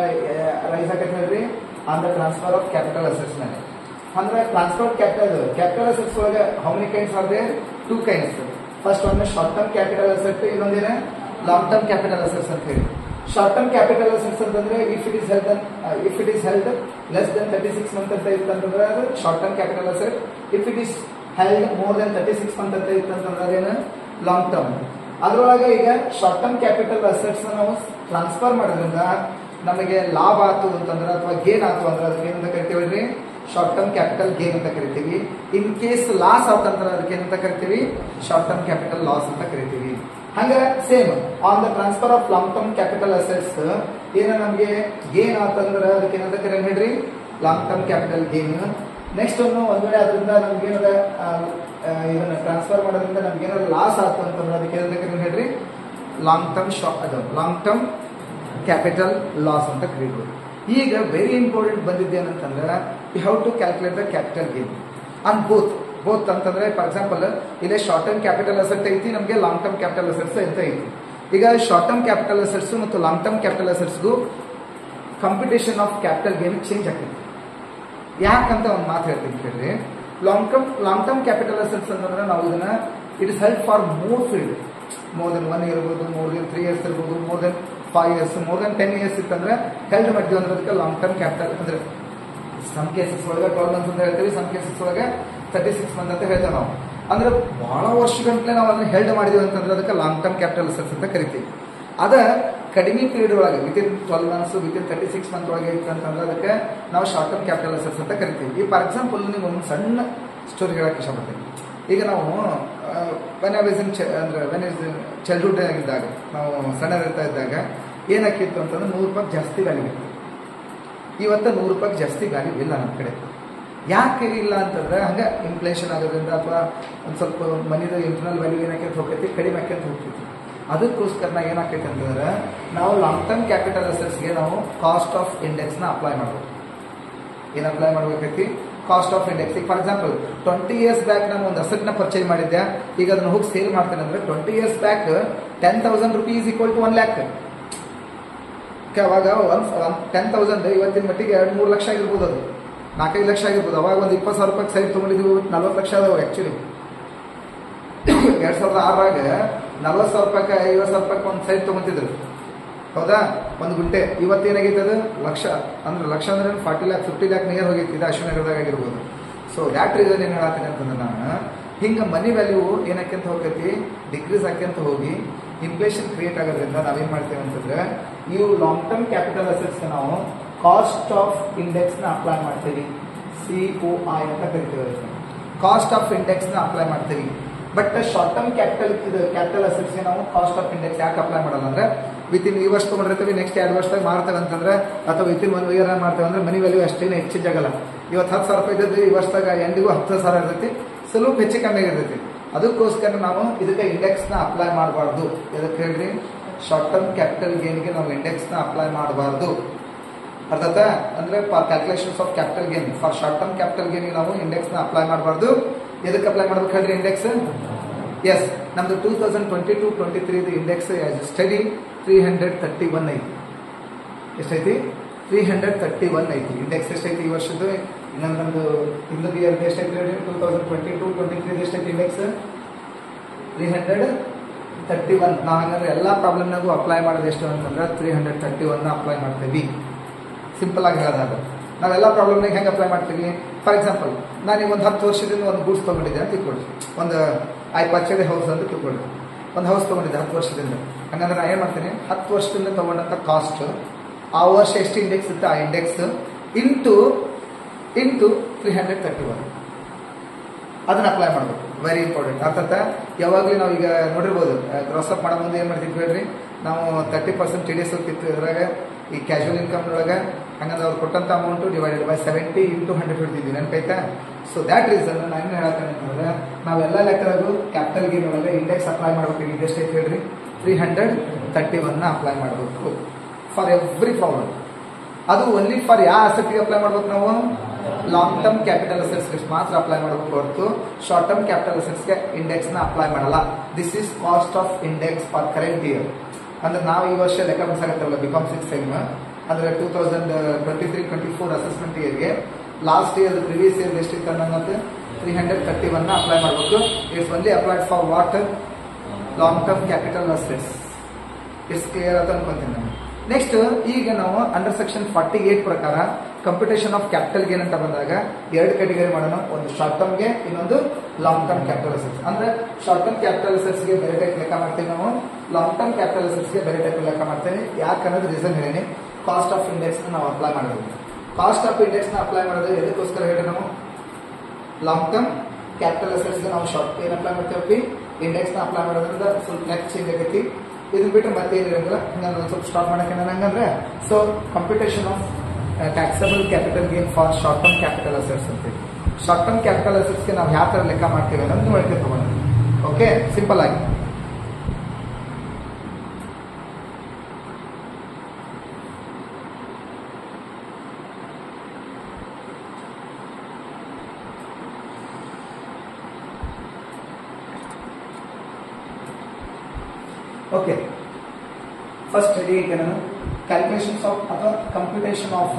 ರೈಸ್ ಆಗತ್ತೆ ಹೇಳ್ರಿ on the transfer of capital assets ಮೇಲೆ ಅಂದ್ರೆ ಟ್ರಾನ್ಸ್ಫರ್ ಕ್ಯಾಪಿಟಲ್ ಕ್ಯಾಪಿಟಲ್ ಅಸೆಟ್ಸ್ ಒಳಗೆ how many kinds are there two kinds first one short term capital asset ಇನ್ನೊಂದೇನೆ ಲಾಂಗ್ ಟರ್ಮ್ ಕ್ಯಾಪಿಟಲ್ ಅಸೆಟ್ಸ್ ಅಂತ ಹೇಳಿ ಶಾರ್ಟ್ ಟರ್ಮ್ ಕ್ಯಾಪಿಟಲ್ ಅಸೆಟ್ಸ್ ಅಂತಂದ್ರೆ if it is held if it is held less than thirty six month ಅಂತ ಇತ್ತು ಅಂತಂದ್ರೆ ಅದು short term capital asset if it is held more than thirty six month ಅಂತ ಇತ್ತು ಅಂತಂದ್ರೆ ಅದೇನು ಲಾಂಗ್ ಟರ್ಮ್ ಅದ್ರೊಳಗೆ ಈಗ ಶಾರ್ಟ್ ಟರ್ಮ್ ಕ್ಯಾಪಿಟಲ್ ಅಸೆಟ್ಸ್ ನಾವು ಟ್ರಾನ್ಸ್ಫರ್ ಮಾಡೋದ್ರಿಂದ ನಮಗೆ ಲಾಭ ಆತು ಅಂತಂದ್ರೆ ಅಥವಾ ಗೇನ್ ಆತು ಅಂದ್ರೆ ಅದಕ್ಕೆ ಏನಂತ ಕರಿತೀವಿ ಶಾರ್ಟ್ ಟರ್ಮ್ ಕ್ಯಾಪಿಟಲ್ ಗೇನ್ ಅಂತ ಕರಿತೀವಿ ಇನ್ ಕೇಸ್ ಲಾಸ್ ಆತಂದ್ರೆ ಅದಕ್ಕೆ ಏನಂತ ಕರಿತೀವಿ ಶಾರ್ಟ್ ಟರ್ಮ್ ಕ್ಯಾಪಿಟಲ್ ಲಾಸ್ ಅಂತ ಕರಿತೀವಿ ಹಂಗ same on the transfer of long term capital assets ಏನ ನಮಗೆ ಗೇನ್ ಆತಂದ್ರೆ ಅದಕ್ಕೆ ಏನಂತ ಕರಿ ಹೇಳ್ರಿ long term capital gain next ಒಂದು ಒಂದ್ ವೇಳೆ ಅದರಿಂದ ನಮ್ಗೆ ಏನಾರ ಇದನ್ನ ಟ್ರಾನ್ಸ್ಫರ್ ಮಾಡೋದ್ರಿಂದ ನಮ್ಗೆ ಏನಾರ ಲಾಸ್ ಆಯ್ತು ಅಂತಂದ್ರೆ ಅದಕ್ಕೆ ಏನಂತ ಕರಿ ಹೇಳ್ರಿ ಲಾಂಗ್ ಟರ್ಮ್ ಶಾಪ್ ಅದು ಲಾಂಗ್ ಟರ್ಮ್ ಕ್ಯಾಪಿಟಲ್ ಲಾಸ್ ಅಂತ ಕರೀಬೋದು ಈಗ ವೆರಿ ಇಂಪಾರ್ಟೆಂಟ್ ಬಂದಿದ್ದೇನಂತಂದ್ರೆ you have to calculate the capital gain on both both ಅಂತಂದ್ರೆ ಫಾರ್ ಎಕ್ಸಾಂಪಲ್ ಇಲ್ಲೇ ಶಾರ್ಟ್ ಟರ್ಮ್ ಕ್ಯಾಪಿಟಲ್ ಅಸೆಟ್ ಐತಿ ನಮಗೆ ಲಾಂಗ್ ಟರ್ಮ್ ಕ್ಯಾಪಿಟಲ್ ಅಸೆಟ್ಸ್ ಅಂತ ಐತಿ ಈಗ ಶಾರ್ಟ್ ಟರ್ಮ್ ಕ್ಯಾಪಿಟಲ್ ಅಸೆಟ್ಸ್ ಮತ್ತು ಲಾಂಗ್ ಟರ್ಮ್ ಕ್ಯಾಪಿಟಲ್ ಅಸೆಟ್ಸ್ಗೂ computation of capital gain change ಆಗ್ತೈತಿ ಯಾಕಂತ ಒಂದು ಮಾತು ಹೇಳ್ತೀನಿ ಕೇಳಿ long term long term capital assets ಅಂತಂದ್ರೆ ನಾವು ಇದನ್ನ it is held for more field more than one year ಇರ್ಬೋದು ಮೋರ್ ದೆನ್ ತ್ರೀ ಇಯರ್ಸ್ ಇರ್ಬೋದು more than five years more than ten years ಇತ್ತಂದ್ರೆ ಹೆಲ್ಡ್ ಮಾಡ್ತೀವಿ ಅಂದ್ರೆ ಅದಕ್ಕೆ ಲಾಂಗ್ ಟರ್ಮ್ ಕ್ಯಾಪಿಟಲ್ ಅಂದ್ರೆ ಸಮ್ ಕೇಸಸ್ ಒಳಗೆ ಟ್ವೆಲ್ ಮಂತ್ಸ್ ಅಂತ ಹೇಳ್ತೀವಿ ಸಮ್ ಕೇಸಸ್ ಒಳಗೆ ತರ್ಟಿ ಸಿಕ್ಸ್ ಮಂತ್ ಅಂತ ಹೇಳ್ತೇವೆ ನಾವು ಅಂದ್ರೆ ಬಹಳ ವರ್ಷಗಂಟ್ಲೆ ನಾವು ಅದನ್ನ ಹೆಲ್ಡ್ ಮಾಡಿದೀವಿ ಅಂತಂದ್ರೆ ಅದಕ್ಕೆ ಲಾಂಗ್ ಟರ್ಮ್ ಕ್ಯಾಪಿಟಲ್ ಅಸೆಟ್ಸ್ ಅಂತ ಕರಿತೀವಿ ಅದ ಕಡಿಮೆ ಪೀರಿಯಡ್ ಒಳಗೆ within twelve months within thirty six month ಒಳಗೆ ಇತ್ತು ಅಂತಂದ್ರೆ ಅದಕ್ಕೆ ನಾವು ಶಾರ್ಟ್ ಟರ್ಮ್ ಕ್ಯಾಪಿಟಲ್ ಅಸೆಟ್ಸ್ ಅಂತ ಕರಿತೀವಿ ಈ ಫಾರ್ ಎಕ್ಸಾಂಪಲ್ ನೀವು ಒಂದು ಸಣ್ಣ ಸ್ಟೋರಿ ಹೇಳಕ್ಕೆ ಇಷ್ಟಪಡ್ತೀನಿ ಈಗ ನಾವು ವೆನ್ ಐ ವಾಸ್ ಇನ್ ಅಂದ್ರೆ ವೆನ್ ಇಸ್ ಚೈಲ್ಡ್ಹುಡ್ ಇದ್ದಾಗ ನಾವು ಸಣ್ಣದಿರ್ತಾ ಇದ್ದಾಗ ಏನಾಕಿತ್ತು ಅಂತಂದ್ರೆ ನೂರು ರೂಪಾಯಿ ಜಾಸ್ತಿ ವ್ಯಾಲ್ಯೂ ಇತ್ತು ಇವತ್ತು ನೂರು ರೂಪಾಯಿ ಜಾಸ್ತಿ ವ್ಯಾಲ್ಯೂ ಇಲ್ಲ ನಮ್ಮ ಕಡೆ ಯಾಕೆ ಇಲ್ಲ ಅಂತಂದ್ರೆ ಹಂಗ ಇನ್ಫ್ಲೇಷನ್ ಆಗೋದ್ರಿಂದ ಅಥವಾ ಒಂದು ಸ್ವಲ್ಪ ಮನಿದು ಇಂಟರ್ನಲ್ ವ್ಯಾಲ್ಯೂ ಏನಾಕೈತೆ ಹೋಗ್ತೈತಿ ಕಡಿಮೆ ಆಕೈತೆ ಹೋಗ್ತೈತಿ ಅದಕ್ಕೋಸ್ಕರ ನಾ ಏನಾಕೈತೆ ಅಂತಂದ್ರೆ ನಾವು ಲಾಂಗ್ ಟರ್ಮ್ ಕ್ಯಾಪಿಟಲ್ ಅಸೆಟ್ಸ್ಗೆ ನಾವು ಕಾಸ್ಟ್ ಆಫ್ ಇಂಡೆಕ್ಸ್ನ ಅಪ್ಲೈ ಮಾಡ್ಬೇಕು ಏನು ಅಪ್ಲೈ ಮಾಡ್ಬೇಕೈತಿ ಕಾಸ್ಟ್ ಆಫ್ ಇಂಡೆಕ್ಸ್ ಈಗ for example twenty years back ನಾನು ಒಂದು ಅಸೆಟ್ನ ಪರ್ಚೇಸ್ ಮಾಡಿದ್ದೆ ಈಗ ಅದನ್ನ ಹೋಗಿ ಸೇಲ್ ಮಾಡ್ತೇನೆ ಅಂದ್ರೆ twenty years back ten thousand rupees equal to one lakh ಅವಾಗ ಒಂದು ಟೆನ್ ತೌಸಂಡ್ ಇವತ್ತಿನ ಮಟ್ಟಿಗೆ ಎರಡು ಮೂರು ಲಕ್ಷ ಆಗಿರ್ಬೋದು ಅದು ನಾಲ್ಕೈದು ಲಕ್ಷ ಆಗಿರ್ಬೋದು ಅವಾಗ ಒಂದು ಇಪ್ಪತ್ತು ಸಾವಿರ ರೂಪಾಯಿ ಸೈಟ್ ತೊಗೊಂಡಿದ್ವಿ ನಲ್ವತ್ತು ಲಕ್ಷ ಅದಾವ ಆ್ಯಕ್ಚುಲಿ ಎರಡ್ ಸಾವಿರದ ಆರಾಗ ನಲ್ವತ್ತು ಸಾವಿರ ರೂಪಾಯಿ ಐವತ್ತು ಸಾವಿರ ರೂಪಾಯಿ ಒಂದು ಸೈಟ್ ತೊಗೊಂತಿದ್ರು ಹೌದಾ ಒಂದು ಗುಂಟೆ ಇವತ್ತೇನಾಗೈತೆ ಅದು ಲಕ್ಷ ಅಂದ್ರೆ ಲಕ್ಷ ಅಂದ್ರೆ forty lakh fifty lakh near ಹೋಗೈತಿ ಇದು ಅಶ್ವನಗರದಾಗ ಆಗಿರ್ಬೋದು ಸೊ ದ್ಯಾಟ್ ರೀಸನ್ ಏನು ಹೇಳತ್ತೀನಿ ಅಂತಂದ್ರೆ ನಾನು ಹಿಂಗೆ ಮನಿ ವ್ಯಾಲ್ಯೂ ಏನಕ್ಕಿಂತ ಹೋಗೈತಿ ಡಿಕ್ರೀಸ್ ಆಕ್ಯಂತ ಹೋಗಿ ಇನ್ಫ್ಲೇಷನ್ ಕ್ರಿಯೇಟ್ ಆಗೋದ್ರಿಂದ ನಾವೇನ್ ಮಾಡ್ತೇವೆ ಅಂತಂದ್ರೆ ಇವು ಲಾಂಗ್ ಟರ್ಮ್ ಕ್ಯಾಪಿಟಲ್ ಅಸೆಟ್ಸ್ ನಾವು ಕಾಸ್ಟ್ ಆಫ್ ಇಂಡೆಕ್ಸ್ ನ ಅಪ್ಲೈ ಮಾಡ್ತೀವಿ ಸಿ ಒ ಐ ಅಂತ ಕರಿತೀವಿ ಕಾಸ್ಟ್ ಆಫ್ ಇಂಡೆಕ್ಸ್ ನ ಅಪ್ಲೈ ಮಾಡ್ತೀವಿ ಬಟ್ ಶಾರ್ಟ್ ಟರ್ಮ್ ಕ್ಯಾಪಿಟಲ್ ಇದು ಕ್ಯಾಪಿಟಲ್ ಅಸೆಟ್ಸ್ಗೆ ನಾವು ಕಾಸ್ಟ್ ಆಫ್ ಇಂಡೆಕ್ಸ್ ಯಾಕೆ ಅಪ್ಲೈ ಮಾಡಲ್ಲ ಅಂದ್ರೆ ವಿತ್ ಇನ್ ಈ ವರ್ಷ ತಗೊಂಡಿರ್ತೀವಿ ನೆಕ್ಸ್ಟ್ ಎರಡು ವರ್ಷದಾಗ ಮಾರ್ತೇವೆ ಅಂತಂದ್ರೆ ಅಥವಾ ವಿತ್ ಇನ್ ಒನ್ ಇಯರ್ ಮಾಡ್ತೇವೆ ಅಂದ್ರೆ ಮನಿ ವ್ಯಾಲ್ಯೂ ಅಷ್ಟೇನು ಎಕ್ಸ್ಚೇಂಜ್ ಆಗಲ್ಲ ಇವತ್ತು ಹತ್ತು ಸಾವಿರ ರೂಪಾಯಿ ಇದ್ದದ್ದು ಈ ವರ್ಷದಾಗ ಎಂಡಿಗೂ ಹತ್ತು ಸಾವಿರ ಇರ್ತೈತಿ ಸ್ವಲ್ಪ ಹೆಚ್ಚು ಕಮ್ಮಿ ಆಗಿರ್ತೈತಿ ಅದಕ್ಕೋಸ್ಕರ ನಾವು ಇದಕ್ಕೆ ಇಂಡೆಕ್ಸ್ ನ ಅಪ್ಲೈ ಮಾಡಬಾರ್ದು ಇದಕ್ಕೆ ಹೇಳ್ರಿ ಶಾರ್ಟ್ ಟರ್ಮ್ ಕ್ಯಾಪಿಟಲ್ ಗೇನ್ಗೆ ನಾವು ಇಂಡೆಕ್ಸ್ ನ ಅಪ್ಲೈ ಮಾಡಬಾರ್ದು ಅರ್ಥಾತ ಅಂದ್ರೆ for calculations of capital gain for short term capital ಗೇನ್ಗೆ ನಾವು ಇಂಡೆಕ್ಸ್ ನ ಅಪ್ಲೈ ಮಾಡಬಾರ್ದು ಎದಕ್ಕೆ ಅಪ್ಲೈ ಮಾಡ್ಬೇಕು ಹೇಳ್ರಿ ಇಂಡೆಕ್ಸ್ ಎಸ್ ನಮ್ದು two thousand twenty two twenty three index study three hundred thirty one ಐತಿ ಎಷ್ಟೈತಿ ತ್ರೀ ಹಂಡ್ರೆಡ್ ತರ್ಟಿ ಒನ್ ಐತಿ ಇಂಡೆಕ್ಸ್ ಎಷ್ಟೈತಿ ಈ ವರ್ಷದ್ದು ಇನ್ನೊಂದು ನಮ್ದು ಹಿಂದದ ಇಯರ್ ಎಷ್ಟೈತಿ ಹೇಳಿ two thousand twenty two twenty three ಎಷ್ಟೈತಿ index three hundred thirty one ನಾವು ಹಂಗಂದ್ರೆ ಎಲ್ಲ ಪ್ರಾಬ್ಲಮ್ನಾಗೂ ಅಪ್ಲೈ ಮಾಡೋದು ಎಷ್ಟು ಅಂತಂದ್ರೆ three hundred thirty one apply ಮಾಡ್ತೀವಿ ಸಿಂಪಲ್ ಆಗಿ ಹೇಳೋದಾದ್ರೆ ನಾವೆಲ್ಲ ಪ್ರಾಬ್ಲಮ್ನಾಗ ಹೆಂಗೆ ಅಪ್ಲೈ ಮಾಡ್ತೀವಿ ಫಾರ್ ಎಕ್ಸಾಂಪಲ್ ನಾನು ಈಗ ಒಂದು ಹತ್ತು ವರ್ಷದಿಂದ ಒಂದು ಗೂಡ್ಸ್ ತೊಗೊಂಡಿದ್ದೆ ಅಂತ ತಿಳ್ಕೊಳ್ಳಿ ಒಂದು ಐ ಪರ್ಚೇಸ್ ಹೌಸ್ ಅಂತ ತಿಳ್ಕೊಳ್ಳಿ ಒಂದು ಹೌಸ್ ತೊಗೊಂಡಿದ್ದೆ ಹತ್ತು ವರ್ಷದಿಂದ ಹಂಗಂದ್ರೆ ನಾನು ಏನು ಮಾಡ್ತೀನಿ ಹತ್ತು ವರ್ಷದಿಂದ ತೊಗೊಂಡಂಥ ಕಾಸ್ಟ್ ಆ ವರ್ಷ ಎಷ್ಟು ಇಂಡೆಕ್ಸ್ ಇತ್ತು ಆ index into into three hundred thirty one ಅದನ್ನ ಅಪ್ಲೈ ಮಾಡಬೇಕು ವೆರಿ ಇಂಪಾರ್ಟೆಂಟ್ ಅರ್ಥಾತ್ ಯಾವಾಗಲೂ ನಾವು ಈಗ ನೋಡಿರ್ಬೋದು ಗ್ರಾಸ್ ಅಪ್ ಮಾಡೋ ಮುಂದೆ ಏನು ಮಾಡ್ತಿದ್ವಿ ಹೇಳ್ರಿ ನಾವು thirty percent T D S ಹೋಗ್ತಿತ್ತು ಇದ್ರಾಗ ಈ ಕ್ಯಾಶುವಲ್ ಇನ್ಕಮ್ ಒಳಗೆ ಹಂಗಂದ್ರೆ ಅವ್ರು ಕೊಟ್ಟಂತ amount divided by seventy into hundred ಹಿಡ್ತಿದ್ವಿ ನೆನಪೈತಾ ಸೊ ದ್ಯಾಟ್ ರೀಸನ್ ನಾನು ಏನು ಹೇಳತ್ತೇನೆ ಅಂತಂದ್ರೆ ನಾವೆಲ್ಲ ಲೆಕ್ಕದಾಗೂ ಕ್ಯಾಪಿಟಲ್ ಗೇನ್ ಒಳಗೆ ಇಂಡೆಕ್ಸ್ ಅಪ್ಲೈ ಮಾಡ್ಬೇಕು ಈಗ ಎಷ್ಟೈತೆ ಹೇಳ್ರಿ ತ್ರೀ ಹಂಡ್ರೆಡ್ ತರ್ಟಿ ಒನ್ನ ಅಪ್ಲೈ ಮಾಡಬೇಕು ಫಾರ್ ಎವ್ರಿ ಪ್ರಾಬ್ಲಮ್ ಅದು ಓನ್ಲಿ ಫಾರ್ ಯಾವ ಅಸೆಟ್ಗೆ ಅಪ್ಲೈ ಮಾಡ್ಬೇಕು ನಾವು ಲಾಂಗ್ ಟರ್ಮ್ ಕ್ಯಾಪಿಟಲ್ ಅಸೆಟ್ಸ್ಗೆ ಮಾತ್ರ ಅಪ್ಲೈ ಮಾಡಬೇಕು ಹೊರತು ಶಾರ್ಟ್ ಟರ್ಮ್ ಕ್ಯಾಪಿಟಲ್ ಅಸೆಟ್ಸ್ಗೆ ಇಂಡೆಕ್ಸ್ ನ ಅಪ್ಲೈ ಮಾಡಲ್ಲ this is cost of index for current year ಅಂದ್ರೆ ನಾವು ಈ ವರ್ಷ ಲೆಕ್ಕ ಬಿಡ್ಸಾಕತ್ತಲ್ಲ ಬಿಕಾಮ್ ಸಿಕ್ಸ್ ಸೆಮ್ ಅಂದ್ರೆ two thousand twenty three twenty four assessment ಇಯರ್ಗೆ ಲಾಸ್ಟ್ ಇಯರ್ ಪ್ರಿವಿಯಸ್ ಇಯರ್ ಎಷ್ಟಿತ್ತು ಅನ್ನೋದು three hundred thirty one apply ಮಾಡಬೇಕು it's only applied for what long term capital assets it's clear ಅಂತ ಅನ್ಕೊಂತೀನಿ ನಾನು ನೆಕ್ಸ್ಟ್ ಈಗ ನಾವು ಅಂಡರ್ ಸೆಕ್ಷನ್ ಫಾರ್ಟಿ ಏಟ್ ಪ್ರಕಾರ ಕಂಪ್ಯೂಟೇಷನ್ ಆಫ್ ಕ್ಯಾಪಿಟಲ್ ಗೇನ್ ಅಂತ ಬಂದಾಗ ಎರಡು ಕ್ಯಾಟಗರಿ ಮಾಡೋಣ ಒಂದು ಶಾರ್ಟ್ ಟರ್ಮ್ ಗೆ ಇನ್ನೊಂದು ಲಾಂಗ್ ಟರ್ಮ್ ಕ್ಯಾಪಿಟಲ್ ಅಸೆಟ್ಸ್ ಅಂದ್ರೆ ಶಾರ್ಟ್ ಟರ್ಮ್ ಕ್ಯಾಪಿಟಲ್ ಅಸೆಟ್ಸ್ ಗೆ ಬೇರೆ ಟೈಪ್ ಲೆಕ್ಕ ಮಾಡ್ತೀವಿ ನಾವು ಲಾಂಗ್ ಟರ್ಮ್ ಕ್ಯಾಪಿಟಲ್ ಅಸೆಟ್ಸ್ ಗೆ ಬೇರೆ ಟೈಪ್ ಲೆಕ್ಕ ಮಾಡ್ತೇವೆ ಯಾಕೆ ಅನ್ನೋದು ರೀಸನ್ ಹೇಳಿ ಕಾಸ್ಟ್ ಆಫ್ ಇಂಡೆಕ್ಸ್ ನಾವು ಅಪ್ಲೈ ಮಾಡೋದು ಕಾಸ್ಟ್ ಆಫ್ ಇಂಡೆಕ್ಸ್ ನ ಅಪ್ಲೈ ಮಾಡೋದು ಎದಕ್ಕೋಸ್ಕರ ಹೇಳಿ ನಾವು ಲಾಂಗ್ ಟರ್ಮ್ ಕ್ಯಾಪಿಟಲ್ ಅಸೆಟ್ಸ್ ನಾವು ಶಾರ್ಟ್ ಏನ್ ಅಪ್ಲೈ ಮಾಡ್ತೇವೆ ಇಂಡೆಕ್ಸ್ ನ ಅಪ್ಲೈ ಮಾಡೋದ್ರಿಂದ ಸ್ವಲ್ಪ ನೆಕ್ ಚೇಂಜ್ ಆಗೈತಿ ಇದನ್ನ ಬಿಟ್ಟರೆ ಮತ್ತೆ ಏನಿರಂಗಿಲ್ಲ ಹಂಗಂದ್ರೆ ಒಂದು ಸ್ವಲ್ಪ ಸ್ಟಾಪ್ ಮಾಡಕ್ಕೆ ನಾನು ಹಂಗಂದ್ರೆ so computation of taxable capital gain for short term capital assets ಅಂತ ಶಾರ್ಟ್ ಟರ್ಮ್ ಕ್ಯಾಪಿಟಲ್ ಅಸೆಟ್ಸ್ಗೆ ನಾವು ಯಾವ ಥರ ಲೆಕ್ಕ ಮಾಡ್ತೀವಿ ಅನ್ನೋದು ನೋಡ್ಕೊಂಡು ತಗೋಣ ಓಕೆ ಸಿಂಪಲ್ ಆಗಿ ಓಕೆ ಫಸ್ಟ್ ರೆಡಿ ಐತೆ ನಾನು ಕ್ಯಾಲ್ಕುಲೇಷನ್ಸ್ ಆಫ್ ಅಥವಾ computation of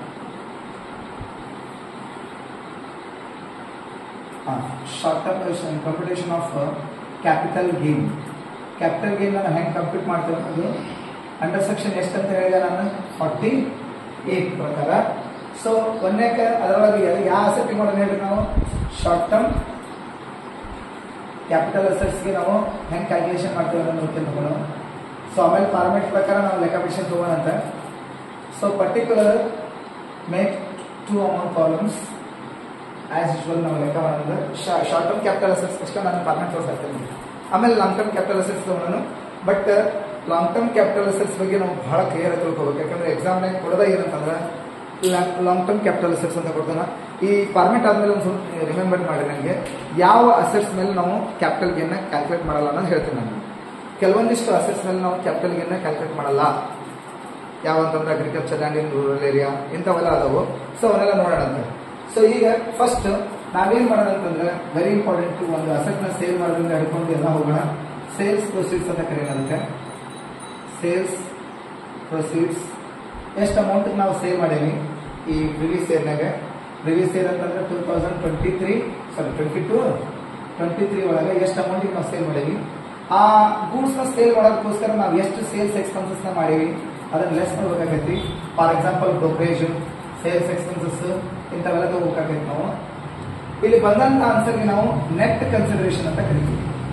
short term computation of capital gain capital gain ನಾನು ಹೆಂಗೆ ಕಂಪ್ಯೂಟ್ ಮಾಡ್ತೇವೆ ಅನ್ನೋದು ಅಂಡರ್ ಸೆಕ್ಷನ್ ಎಷ್ಟು ಅಂತ ಹೇಳಿದೆ ನಾನು ಫಾರ್ಟಿ ಏಟ್ ಪ್ರಕಾರ ಸೊ ಒಂದಕ್ಕೆ ಅದರೊಳಗೆ ಯಾವ ಆಸಕ್ತಿ ಮಾಡೋದು ಹೇಳಿ ನಾವು ಶಾರ್ಟ್ ಟರ್ಮ್ ಕ್ಯಾಪಿಟಲ್ ಅಸೆಟ್ಸ್ಗೆ ನಾವು ಹೆಂಗೆ ಕ್ಯಾಲ್ಕುಲೇಷನ್ ಮಾಡ್ತೇವೆ ಅನ್ನೋದು ನೋಡ್ಕೊಂಡು ಸೊ ಆಮೇಲೆ ಫಾರ್ಮೆಟ್ ಪ್ರಕಾರ ನಾವು ಲೆಕ್ಕ ಬಿಡಿಸಿ ತಗೋಣ ಅಂತ so particular make two amount columns as usual ನಾವು ಲೆಕ್ಕ ಮಾಡೋದು ಶಾರ್ಟ್ ಟರ್ಮ್ ಕ್ಯಾಪಿಟಲ್ ಅಸೆಟ್ಸ್ ಅಷ್ಟೇ ನಾನು ಫಾರ್ಮೆಟ್ ತೋರಿಸ್ತೀನಿ ಆಮೇಲೆ ಲಾಂಗ್ ಟರ್ಮ್ ಕ್ಯಾಪಿಟಲ್ ಅಸೆಟ್ಸ್ ತಗೋಣ but long term capital assets ಬಗ್ಗೆ ನಾವು ಬಹಳ ಕ್ಲಿಯರ್ ಆಗಿ ತಿಳ್ಕೊಬೇಕು ಯಾಕಂದ್ರೆ ಎಕ್ಸಾಮ್ನಾಗ ಕೊಡೋದ ಏನಂತಂದ್ರೆ ಲಾಂಗ್ ಟರ್ಮ್ ಕ್ಯಾಪಿಟಲ್ ಅಸೆಟ್ಸ್ ಅಂತ ಕೊಡ್ತಾನೆ ಈ ಫಾರ್ಮೆಟ್ ಆದ್ಮೇಲೆ ಒಂದು ಸ್ವಲ್ಪ ರಿಮೆಂಬರ್ ಮಾಡಿ ನನಗೆ ಯಾವ ಅಸೆಟ್ಸ್ ಮೇಲೆ ನಾವು ಕ್ಯಾಪಿಟಲ್ ಗೇನ್ನ ಕ್ಯಾಲ್ಕುಲೇಟ್ ಮಾಡಲ್ಲ ಅನ್ನೋದು ಹೇಳ್ತೀನಿ ನಾನು ಕೆಲವೊಂದಿಷ್ಟು ಅಸೆಟ್ಸ್ ಮೇಲೆ ನಾವು ಕ್ಯಾಪಿಟಲ್ ಗೇನ್ನ ಕ್ಯಾಲ್ಕುಲೇಟ್ ಮಾಡಲ್ಲ ಯಾವ ಅಂತಂದ್ರೆ agriculture and in rural area ಇಂಥವೆಲ್ಲ ಅದಾವು ಸೊ ಅವನ್ನೆಲ್ಲ ನೋಡೋಣ ಅಂತ ಸೊ ಈಗ ಫಸ್ಟ್ ನಾವೇನ್ ಮಾಡೋಣ ಅಂತಂದ್ರೆ ವೆರಿ ಇಂಪಾರ್ಟೆಂಟ್ ಒಂದು ಅಸೆಟ್ ನ ಸೇಲ್ ಮಾಡೋದ್ರಿಂದ ಹಿಡ್ಕೊಂಡು ಎಲ್ಲ ಹೋಗೋಣ ಸೇಲ್ಸ್ ಪ್ರೊಸೀಡ್ಸ್ ಅಂತ ಕರೆಯೋಣ ಅದಕ್ಕೆ ಸೇಲ್ಸ್ ಪ್ರೊಸೀಡ್ಸ್ ಎಷ್ಟು ಅಮೌಂಟ್ ನಾವು ಸೇಲ್ ಮಾಡೀವಿ ಈ ಪ್ರಿವಿಯಸ್ ಇಯರ್ನಾಗ ಪ್ರಿವಿಯಸ್ ಇಯರ್ ಅಂತಂದ್ರೆ two thousand twenty three sorry twenty two twenty three ಒಳಗೆ ಎಷ್ಟು ಅಮೌಂಟಿಗೆ ನಾವು ಸೇಲ್ ಮಾಡೀವಿ ಆ ಗೂಡ್ಸ್ ನ ಸೇಲ್ ಮಾಡೋದಕ್ಕೋಸ್ಕರ ನಾವು ಎಷ್ಟು ಸೇಲ್ಸ್ ಎಕ್ಸ್ಪೆನ್ಸಸ್ ನ ಮಾಡೀವಿ ಅದನ್ನ ಲೆಸ್ ಮಾಡ್ಬೇಕಾಗೈತಿ for example brokerage sales expenses ಇಂಥವೆಲ್ಲ ತಗೋಬೇಕಾಗೈತಿ ನಾವು ಇಲ್ಲಿ ಬಂದಂತ ಆನ್ಸರ್ಗೆ ನಾವು ನೆಟ್ ಕನ್ಸಿಡರೇಷನ್ ಅಂತ ಕರಿತೀವಿ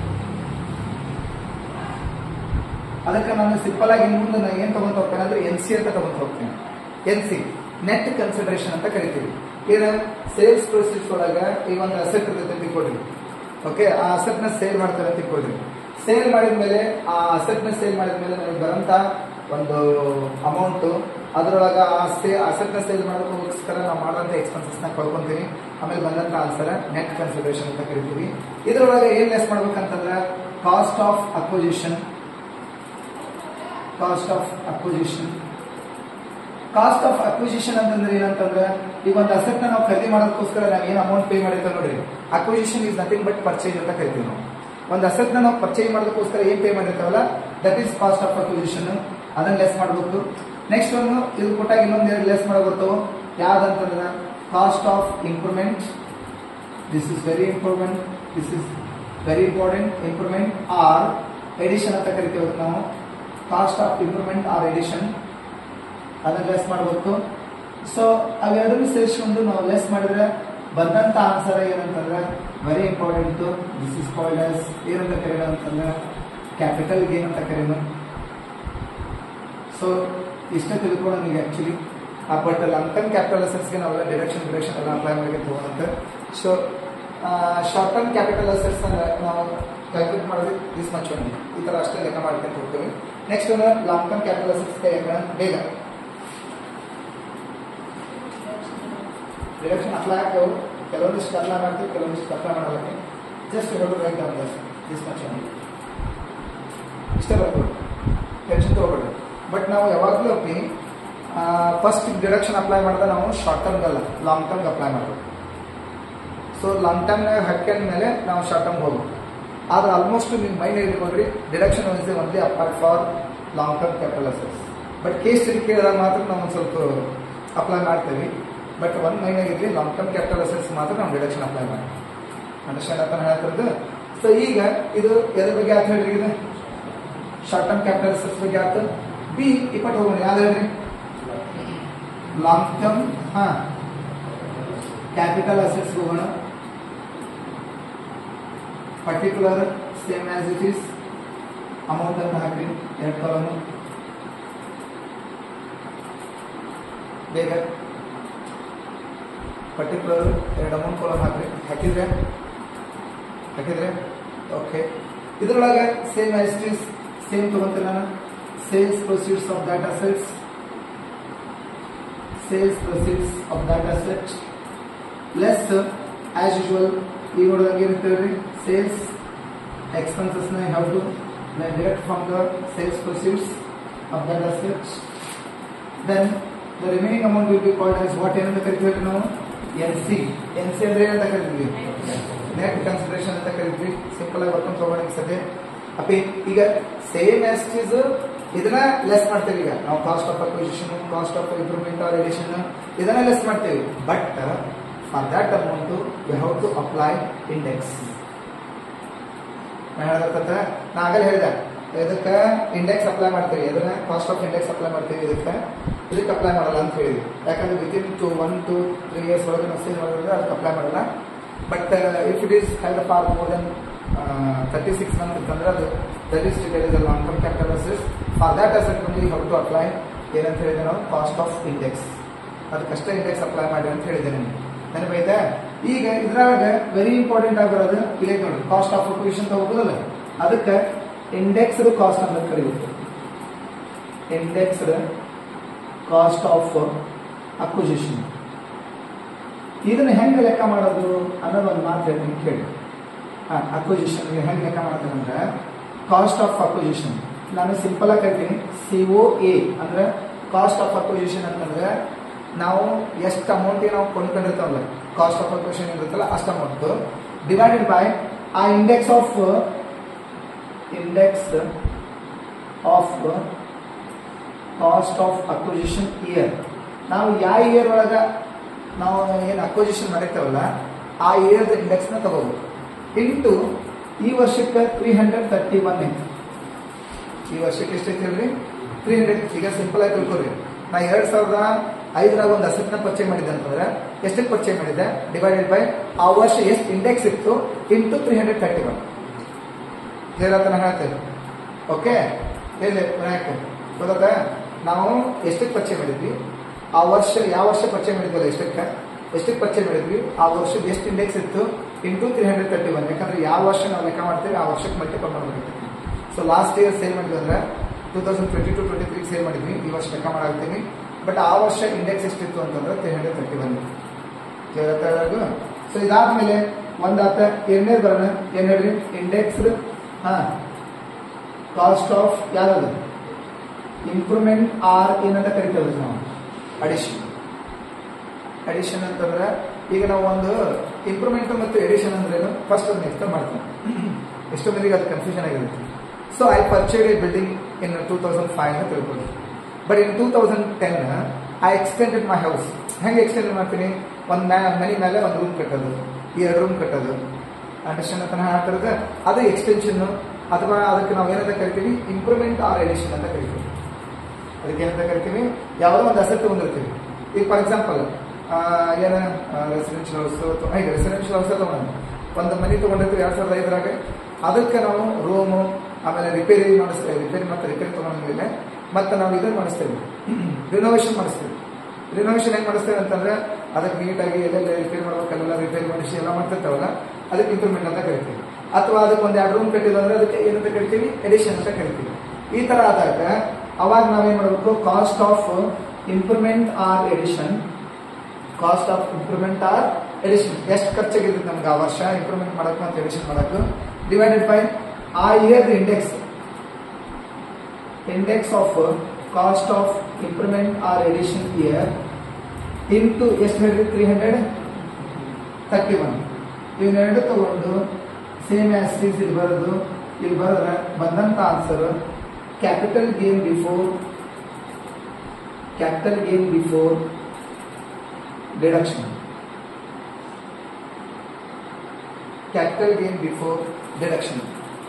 ಅದಕ್ಕೆ ನಾನು ಸಿಂಪಲ್ ಆಗಿ ಇನ್ನು ಮುಂದೆ ನಾನು ಏನ್ ತಗೊಂತ ಹೋಗ್ತೇನೆ ಅಂದ್ರೆ ಎನ್ ಸಿ ಅಂತ ತಗೊಂತ ಹೋಗ್ತೇನೆ ಎನ್ ಸಿ ನೆಟ್ ಕನ್ಸಿಡರೇಷನ್ ಅಂತ ಕರಿತೀವಿ ಈಗ ಸೇಲ್ಸ್ ಪ್ರೊಸೀಡ್ಸ್ ಒಳಗ ಈ ಒಂದು ಅಸೆಟ್ ಇರ್ತೈತೆ ತಿಳ್ಕೊಡ್ರಿ ಓಕೆ ಆ ಅಸೆಟ್ ನ ಸೇಲ್ ಮಾಡ್ತಾರೆ ಅಂತ ತಿಳ್ಕೊಡ್ರಿ ಸೇಲ್ ಮಾಡಿದ್ಮೇಲೆ ಆ ಅಸೆಟ್ ನ ಸೇಲ್ ಮಾಡಿದ್ಮೇಲೆ ನನಗೆ ಬರಂತ ಒಂದು ಅಮೌಂಟ್ ಅದರೊಳಗ ಆ ಸೇ ಅಸೆಟ್ ನ ಸೇಲ್ ಮಾಡೋದಕ್ಕೋಸ್ಕರ ನಾವು ಮಾಡೋಂಥ ಎಕ್ಸ್ಪೆನ್ಸಸ್ ನ ಕಳ್ಕೊಂತೀನಿ ಆಮೇಲೆ ಬಂದಂತ ಆನ್ಸರ್ ನೆಟ್ ಕನ್ಸಿಡರೇಷನ್ ಅಂತ ಕರಿತೀವಿ ಇದ್ರೊಳಗೆ ಏನ್ ಲೆಸ್ ಮಾಡ್ಬೇಕಂತಂದ್ರೆ cost of acquisition cost of acquisition cost of acquisition ಅಂತಂದ್ರೆ ಏನಂತಂದ್ರೆ ಈಗ ಒಂದು ಅಸೆಟ್ ನಾವು ಖರೀದಿ ಮಾಡೋದಕ್ಕೋಸ್ಕರ ನಾವು ಏನು ಅಮೌಂಟ್ ಪೇ ಮಾಡಿರ್ತೇವೆ ನೋಡ್ರಿ acquisition is nothing but purchase ಅಂತ ಕರಿತೀವಿ ನಾವು ಒಂದು ಅಸೆಟ್ ನಾವು ಪರ್ಚೇಸ್ ಮಾಡೋದಕ್ಕೋಸ್ಕರ ಏನ್ ಪೇ ಮಾಡಿರ್ತಾವಲ್ಲ that is cost of acquisition ಅದನ್ನ ಲೆಸ್ ಮಾಡಬೇಕು ನೆಕ್ಸ್ಟ್ ಒಂದು ಇದು ಕೊಟ್ಟಾಗ ಇನ್ನೊಂದು ಎರಡು ಲೆಸ್ ಮಾಡಬೇಕು ಯಾವ್ದಂತಂದ್ರೆ cost of improvement this is very important this is very important improvement or addition ಅಂತ ಕರಿತೀವಿ ಅದಕ್ಕೆ ನಾವು cost of improvement or addition ಅದನ್ನ ಲೆಸ್ ಮಾಡಬೇಕು ಸೊ ಅವೆರಡನ್ನೂ ಸೇರಿಸ್ಕೊಂಡು ನಾವು ಲೆಸ್ ಮಾಡಿದ್ರೆ ಬಂದಂತ ಆನ್ಸರ್ ಏನಂತಂದ್ರೆ very important this is called as ಏನಂತ ಕರೆಯೋಣ ಅಂತಂದ್ರೆ ಕ್ಯಾಪಿಟಲ್ ಗೇನ್ ಅಂತ ಕರೆಯೋಣ ಸೊ ಇಷ್ಟೇ ತಿಳ್ಕೊಂಡು ನನಗೆ actually but long term capital ಅಸೆಟ್ಸ್ಗೆ ನಾವೆಲ್ಲ ಡಿರೆಕ್ಷನ್ ಡಿರೆಕ್ಷನ್ ಎಲ್ಲ ಅಪ್ಲೈ ಮಾಡಕ್ಕೆ ತಗೊಂಡಂತೆ so short term capital assets ನಾವು ಕ್ಯಾಲ್ಕುಲೇಟ್ ಮಾಡೋದು ದಿಸ್ ಮಚ್ ಒನ್ ಈ ಥರ ಅಷ್ಟೇ ಲೆಕ್ಕ ಮಾಡ್ಕೊಂತ ಹೋಗ್ತೀವಿ ನೆಕ್ಸ್ಟ್ ಒಂದು ಲಾಂಗ್ ಟರ್ಮ್ ಕ್ಯಾಪಿಟಲ್ ಅಸೆಟ್ಸ್ಗೆ ಬೇಗ ಡಿರೆಕ್ಷನ್ ಅಪ್ಲೈ ಆಗ್ತೇವೆ ಕೆಲವೊಂದಿಷ್ಟು ಅಪ್ಲೈ ಮಾಡ್ತೀವಿ ಕೆಲವೊಂದಿಷ್ಟು ಅಪ್ಲೈ ಮಾಡಲ್ಲ ಜಸ್ಟ್ ಹೇಳೋದು right on this much one ಇಷ್ಟೇ ಬರ್ಬೋದು ಟೆನ್ಷನ್ ತಗೋಬೇಡಿ ಬಟ್ ನಾವು ಯಾವಾಗಲೂ ಅಪ್ಪಿ ಫಸ್ಟ್ ಡಿಡಕ್ಷನ್ ಅಪ್ಲೈ ಮಾಡಿದ್ರೆ ನಾವು ಶಾರ್ಟ್ ಟರ್ಮ್ಗಲ್ಲ ಲಾಂಗ್ ಟರ್ಮ್ಗೆ ಅಪ್ಲೈ ಮಾಡಬೇಕು ಸೊ ಲಾಂಗ್ ಟರ್ಮ್ನಾಗ ಹಾಕ್ಯಂದ ಮೇಲೆ ನಾವು ಶಾರ್ಟ್ ಟರ್ಮ್ ಹೋಗ್ಬೇಕು ಆದ್ರೆ ಆಲ್ಮೋಸ್ಟ್ ನೀವು ಮೈಂಡ್ ಇಟ್ಕೊಂಡ್ರಿ deduction is only apart for long term capital assets but case study ಕೇಳಿದಾಗ ಮಾತ್ರ ನಾವು ಒಂದು ಸ್ವಲ್ಪ ಅಪ್ಲೈ ಮಾಡ್ತೇವೆ ಬಟ್ ಒನ್ ಮೈಂಡ್ ಆಗಿರಲಿ ಲಾಂಗ್ ಟರ್ಮ್ ಕ್ಯಾಪಿಟಲ್ ಅಸೆಟ್ಸ್ ಮಾತ್ರ ನಾವು ಡಿಡಕ್ಷನ್ ಅಪ್ಲೈ ಮಾಡಿ ಅಂಡರ್ಸ್ಟ್ಯಾಂಡ್ ಅಂತ ಹೇಳ್ತಿರೋದು ಸೊ ಈಗ ಇದು ಎದ್ರ ಬಗ್ಗೆ ಆಯ್ತು ಹೇಳ್ರಿ ಇದು ಶಾರ್ಟ್ ಟರ್ಮ್ ಕ್ಯಾಪಿಟಲ್ ಅಸೆಟ್ಸ್ ಬಗ್ಗೆ ಆಯ್ತು ಬಿ ಇಪ್ಪತ್ತು ಹೋಗೋಣ ಯಾವ್ದು ಹೇಳ್ರಿ ಲಾಂಗ್ ಟರ್ಮ್ ಹಾ ಕ್ಯಾಪಿಟಲ್ ಅಸೆಟ್ಸ್ ಹೋಗೋಣ particular same as it is amount ಅಂತ ಹಾಕ್ರಿ ಎರಡು ಕಾಲಮ್ ಬೇಗ ಪರ್ಟಿಕ್ಯುಲರ್ ಎರಡು ಅಮೌಂಟ್ ಕಾಲಮ್ ಹಾಕ್ರಿ ಹಾಕಿದ್ರೆ ಹಾಕಿದ್ರೆ ಓಕೆ ಇದ್ರೊಳಗೆ same as it is same ತಗೊಂತೀನಿ ನಾನು sales proceeds of that assets sales proceeds of that asset less as usual ಈಗ ನೋಡಿದಾಗ ಏನಿರ್ತೇವೆ ಸೇಲ್ಸ್ ಎಕ್ಸ್ಪೆನ್ಸಸ್ ನ have to direct from the sales proceeds of that asset then the remaining amount will be called as what ಏನಂತ ಕರಿತೀವಿ ನಾವು N C N C ಅಂದ್ರೆ ಏನಂತ ಕರಿತೀವಿ ನೆಟ್ ಕನ್ಸಿಡರೇಷನ್ ಅಂತ ಕರಿತೀವಿ ಸಿಂಪಲ್ ಆಗಿ ಬರ್ಕೊಂಡು ತಗೊಂಡು ಸದ್ಯ ಅಪ್ಪಿ ಈಗ ಸೇಮ್ ಆಸ್ ಇಸ್ ಇದನ್ನ ಲೆಸ್ ಮಾಡ್ತೇವೆ ಈಗ ನಾವು cost of acquisition cost of improvement or addition ಇದನ್ನ ಲೆಸ್ ಮಾಡ್ತೇವೆ but for that amount we have to apply index ನಾ ಹೇಳಕತ್ತ ನಾ ಆಗಲೇ ಹೇಳಿದೆ ಇದಕ್ಕೆ ಇಂಡೆಕ್ಸ್ ಅಪ್ಲೈ ಮಾಡ್ತೀವಿ ಇದನ್ನ ಕಾಸ್ಟ್ ಆಫ್ ಇಂಡೆಕ್ಸ್ ಅಪ್ಲೈ ಮಾಡ್ತೀವಿ ಇದಕ್ಕೆ ಇದಕ್ಕೆ ಅಪ್ಲೈ ಮಾಡಲ್ಲ ಅಂತ ಹೇಳಿ ಯಾಕಂದ್ರೆ within two one two three years ಒಳಗೆ ನಾವು ಸೇಲ್ ಮಾಡಿದ್ರೆ ಅದಕ್ಕೆ ಅಪ್ಲೈ ಮಾಡಲ್ಲ but if it is had for more than thirty six month ಅಂತಂದ್ರೆ ಅದು that is treated is long term capital assets for that asset only how to apply ಏನಂತ ಹೇಳಿದೆ ನಾವು ಕಾಸ್ಟ್ ಆಫ್ ಇಂಡೆಕ್ಸ್ ಅದಕ್ಕಷ್ಟೇ index apply ಮಾಡಿ ಅಂತ ಹೇಳಿದೆ ನಿಮಗೆ ನೆನಪೈತೆ ಈಗ ಇದ್ರಾಗ ವೆರಿ ಇಂಪಾರ್ಟೆಂಟ್ ಆಗಿರೋದು ಇಲ್ಲಿ ನೋಡಿ ಕಾಸ್ಟ್ ಆಫ್ ಅಕ್ವಿಷನ್ ತಗೋಬೋದಲ್ಲ ಅದಕ್ಕೆ ಇಂಡೆಕ್ಸ್ಡ್ ಕಾಸ್ಟ್ ಅಂತ ಕರೀಬೇಕು ಇಂಡೆಕ್ಸ್ಡ್ ಕಾಸ್ಟ್ ಆಫ್ ಅಕ್ವಿಸಿಷನ್ ಇದನ್ನ ಹೆಂಗೆ ಲೆಕ್ಕ ಮಾಡೋದು ಅನ್ನೋದು ಒಂದು ಮಾತು ಹೇಳ್ತೀನಿ ಕೇಳಿ ಅಕ್ವಿಸಿಷನ್ ಹೆಂಗೆ ಲೆಕ್ಕ ಮಾಡ್ತೀನಿ ಅಂದ್ರೆ ಕಾಸ್ಟ್ ಆಫ್ ಅಕ್ವಿಸಿಷನ್ ನಾನು ಸಿಂಪಲ್ ಆಗಿ ಕರಿತೀನಿ ಸಿ ಒ ಎ ಅಂದ್ರೆ ಕಾಸ್ಟ್ ಆಫ್ ಅಕ್ವಿಸಿಷನ್ ಅಂತಂದ್ರೆ ನಾವು ಎಷ್ಟು ಅಮೌಂಟಿಗೆ ನಾವು ಕೊಂಡ್ಕೊಂಡಿರ್ತಾವಲ್ಲ ಕಾಸ್ಟ್ ಆಫ್ ಅಕ್ವಿಸಿಷನ್ ಇರುತ್ತಲ್ಲ ಅಷ್ಟು ಅಮೌಂಟ್ ಡಿವೈಡೆಡ್ ಬೈ ಆ index of index of cost of acquisition year ನಾವು ಯಾವ ಇಯರ್ ಒಳಗ ನಾವು ಏನು ಅಕ್ವಿಸಿಷನ್ ಮಾಡಿರ್ತೇವಲ್ಲ ಆ ಇಯರ್ದ ಇಂಡೆಕ್ಸ್ ನ ತಗೋಬೇಕು ಇಂಟು ಈ ವರ್ಷಕ್ಕೆ ತ್ರೀ ಹಂಡ್ರೆಡ್ ತರ್ಟಿ ಒನ್ ಇತ್ತು ಈ ವರ್ಷಕ್ಕೆ ಎಷ್ಟೈತೆ ಹೇಳ್ರಿ ತ್ರೀ ಹಂಡ್ರೆಡ್ ಈಗ ಸಿಂಪಲ್ ಆಗಿ ತಿಳ್ಕೊರಿ ನಾ ಎರಡ್ ಸಾವಿರದ ಐದರಾಗ ಒಂದು ಅಸೆಟ್ನ ಪರಿಚಯ ಮಾಡಿದ್ದೆ ಅಂತಂದ್ರೆ ಎಷ್ಟಕ್ಕೆ ಪರಿಚಯ ಮಾಡಿದ್ದೆ ಡಿವೈಡೆಡ್ ಬೈ ಆ ವರ್ಷ ಎಷ್ಟು ಇಂಡೆಕ್ಸ್ ಇತ್ತು into three hundred thirty one ಹೇಳತ್ತನ ಹೇಳ್ತೇವೆ ಓಕೆ ಹೇಳಿ ವಿನಾಯಕ್ ಗೊತ್ತಾ ನಾವು ಎಷ್ಟಕ್ಕೆ ಪರಿಚಯ ಮಾಡಿದ್ವಿ ಆ ವರ್ಷ ಯಾವ ವರ್ಷ ಪರಿಚಯ ಮಾಡಿದ್ವಲ್ಲ ಎಷ್ಟಕ್ಕೆ ಎಷ್ಟಕ್ಕೆ ಪರಿಚಯ ಮಾಡಿದ್ವಿ ಆ ವರ್ಷದ ಎಷ್ಟು ಇಂಡೆಕ್ಸ್ ಇತ್ತು into three hundred thirty one ಯಾಕಂದ್ರೆ ಯಾವ ವರ್ಷ ನಾವು ಲೆಕ್ಕ ಮಾಡ್ತೀವಿ ಆ ವರ್ಷಕ್ಕೆ ಮಲ್ಟಿಪಲ್ ಮಾಡಬೇಕು ಸೊ ಲಾಸ್ಟ್ ಇಯರ್ ಸೇಲ್ ಮಾಡಿದ್ವಿ ಅಂದ್ರೆ two thousand twenty two twenty three sale ಮಾಡಿದ್ವಿ ಈ ವರ್ಷ ಲೆಕ್ಕ ಮಾಡಾಕ್ತೀವಿ ಬಟ್ ಆ ವರ್ಷ ಇಂಡೆಕ್ಸ್ ಎಷ್ಟಿತ್ತು ಅಂತಂದ್ರೆ ತ್ರೀ ಹಂಡ್ರೆಡ್ ತರ್ಟಿ ಒನ್ ಕೇಳತ್ತಾಗ ಸೊ ಇದಾದ್ಮೇಲೆ ಒಂದಾತ ಎರಡನೇ ಬರೋಣ ಏನ್ ಹೇಳ್ರಿ ಇಂಡೆಕ್ಸ್ ಹಾ ಕಾಸ್ಟ್ ಆಫ್ ಯಾವ್ದು ಇಂಪ್ರೂವ್ಮೆಂಟ್ ಆರ್ ಏನಂತ ಕರಿತೇವೆ ನಾವು ಅಡಿಷನ್ ಅಡಿಷನ್ ಅಂತಂದ್ರೆ ಈಗ ನಾವು ಒಂದು ಇಂಪ್ರೂವ್ಮೆಂಟ್ ಮತ್ತು ಎಡಿಷನ್ ಅಂದ್ರೆ ಏನು ಫಸ್ಟ್ ಒಂದು ಎಕ್ಸ್ಪ್ಲೇನ್ ಮಾಡ್ತೀನಿ ಎಷ್ಟೋ ಮಂದಿಗೆ ಅದು ಕನ್ಫ್ಯೂಷನ್ ಆಗಿರುತ್ತೆ so I purchased a building in two thousand five ಅಂತ ತಿಳ್ಕೊಳ್ಳಿ but in two thousand ten I extended my house ಹೆಂಗೆ ಎಕ್ಸ್ಟೆಂಡ್ ಮಾಡ್ತೀನಿ ಒಂದು ಮ್ಯಾ ಮನೆ ಮೇಲೆ ಒಂದು ರೂಮ್ ಕಟ್ಟೋದು ಎರಡು ರೂಮ್ ಕಟ್ಟೋದು ಅಂಡರ್ಸ್ಟ್ಯಾಂಡ್ ಅಂತ ಹೇಳ್ತಿರೋದು ಅದು ಎಕ್ಸ್ಟೆನ್ಷನ್ ಅಥವಾ ಅದಕ್ಕೆ ನಾವು ಏನಂತ ಕರಿತೀವಿ ಇಂಪ್ರೂವ್ಮೆಂಟ್ ಆರ್ ಎಡಿಷನ್ ಅಂತ ಕರಿತೀವಿ ಅದಕ್ಕೆ ಏನಂತ ಕರಿತೀವಿ ಯಾವುದೋ ಒಂದು ಹೆಸರು ತಗೊಂಡಿರ್ತೀವಿ ಈಗ ಫಾರ್ ಎಕ್ಸಾಂಪಲ್ ಏನ ರೆಸಿಡೆನ್ಷಿಯಲ್ ಹೌಸ್ ಈಗ ರೆಸಿಡೆನ್ಷಿಯಲ್ ಹೌಸ್ ತಗೊಂಡು ಒಂದು ಮನೆ ತಗೊಂಡಿರ್ತೀವಿ ಎರಡ್ ಸಾವಿರದ ಐದರಾಗ ಅದಕ್ಕೆ ನಾವು ರೂಮು ಆಮೇಲೆ ರಿಪೇರಿ ಮಾಡಿಸ್ತೇವೆ ರಿಪೇರಿ ಮತ್ತೆ ರಿಪೇರಿ ತಗೊಂಡ್ಮೇಲೆ ಮತ್ತೆ ನಾವು ಇದನ್ನು ಮಾಡಿಸ್ತೇವೆ ರಿನೋವೇಷನ್ ಮಾಡಿಸ್ತೇವೆ ರಿನೋವೇಷನ್ ಹೆಂಗ್ ಮಾಡಿಸ್ತೇವೆ ಅಂತಂದ್ರೆ ಅದಕ್ಕೆ ನೀಟಾಗಿ ಎಲ್ಲೆಲ್ಲ ರಿಪೇರಿ ಮಾಡ್ಬೇಕಲ್ಲೆಲ್ಲ ರಿಪೇರಿ ಮಾಡಿಸಿ ಎಲ್ಲ ಮಾಡ್ತಿರ್ತಾವಲ್ಲ ಅದಕ್ಕೆ ಇಂಪ್ರೂವ್ಮೆಂಟ್ ಅಂತ ಕರಿತೀವಿ ಅಥವಾ ಅದಕ್ಕೆ ಒಂದು ಎರಡು ರೂಮ್ ಕಟ್ಟಿದ್ರೆ ಅದಕ್ಕೆ ಏನಂತ ಕರಿತೀವಿ ಎಡಿಷನ್ ಅಂತ ಕರಿತೀವಿ ಈ ತರ ಆದಾಗ ಅವಾಗ ನಾವೇನ್ ಮಾಡಬೇಕು cost of improvement or addition cost of improvement or addition ಎಷ್ಟು ಖರ್ಚಾಗಿರ್ತದೆ ನಮ್ಗೆ ಆ ವರ್ಷ ಇಂಪ್ರೂವ್ಮೆಂಟ್ ಮಾಡಕ್ಕೆ ಮತ್ತು ಎಡಿಷನ್ ಮಾಡಕ್ಕೆ ಡಿವೈಡೆಡ್ ಬೈ ಆ year index index of cost of improvement or addition year into ಎಷ್ಟು ಹೇಳಿದ್ರಿ ತ್ರೀ ಹಂಡ್ರೆಡ್ ತರ್ಟಿ ಒನ್ ಇವನ್ನೆರಡು ತಗೊಂಡು ಸೇಮ್ ಆಸ್ಟೀಸ್ ಇಲ್ಲಿ ಬರೋದು ಇಲ್ಲಿ ಬರೆದ್ರೆ ಬಂದಂತ answer capital gain before capital gain before deduction capital gain before deduction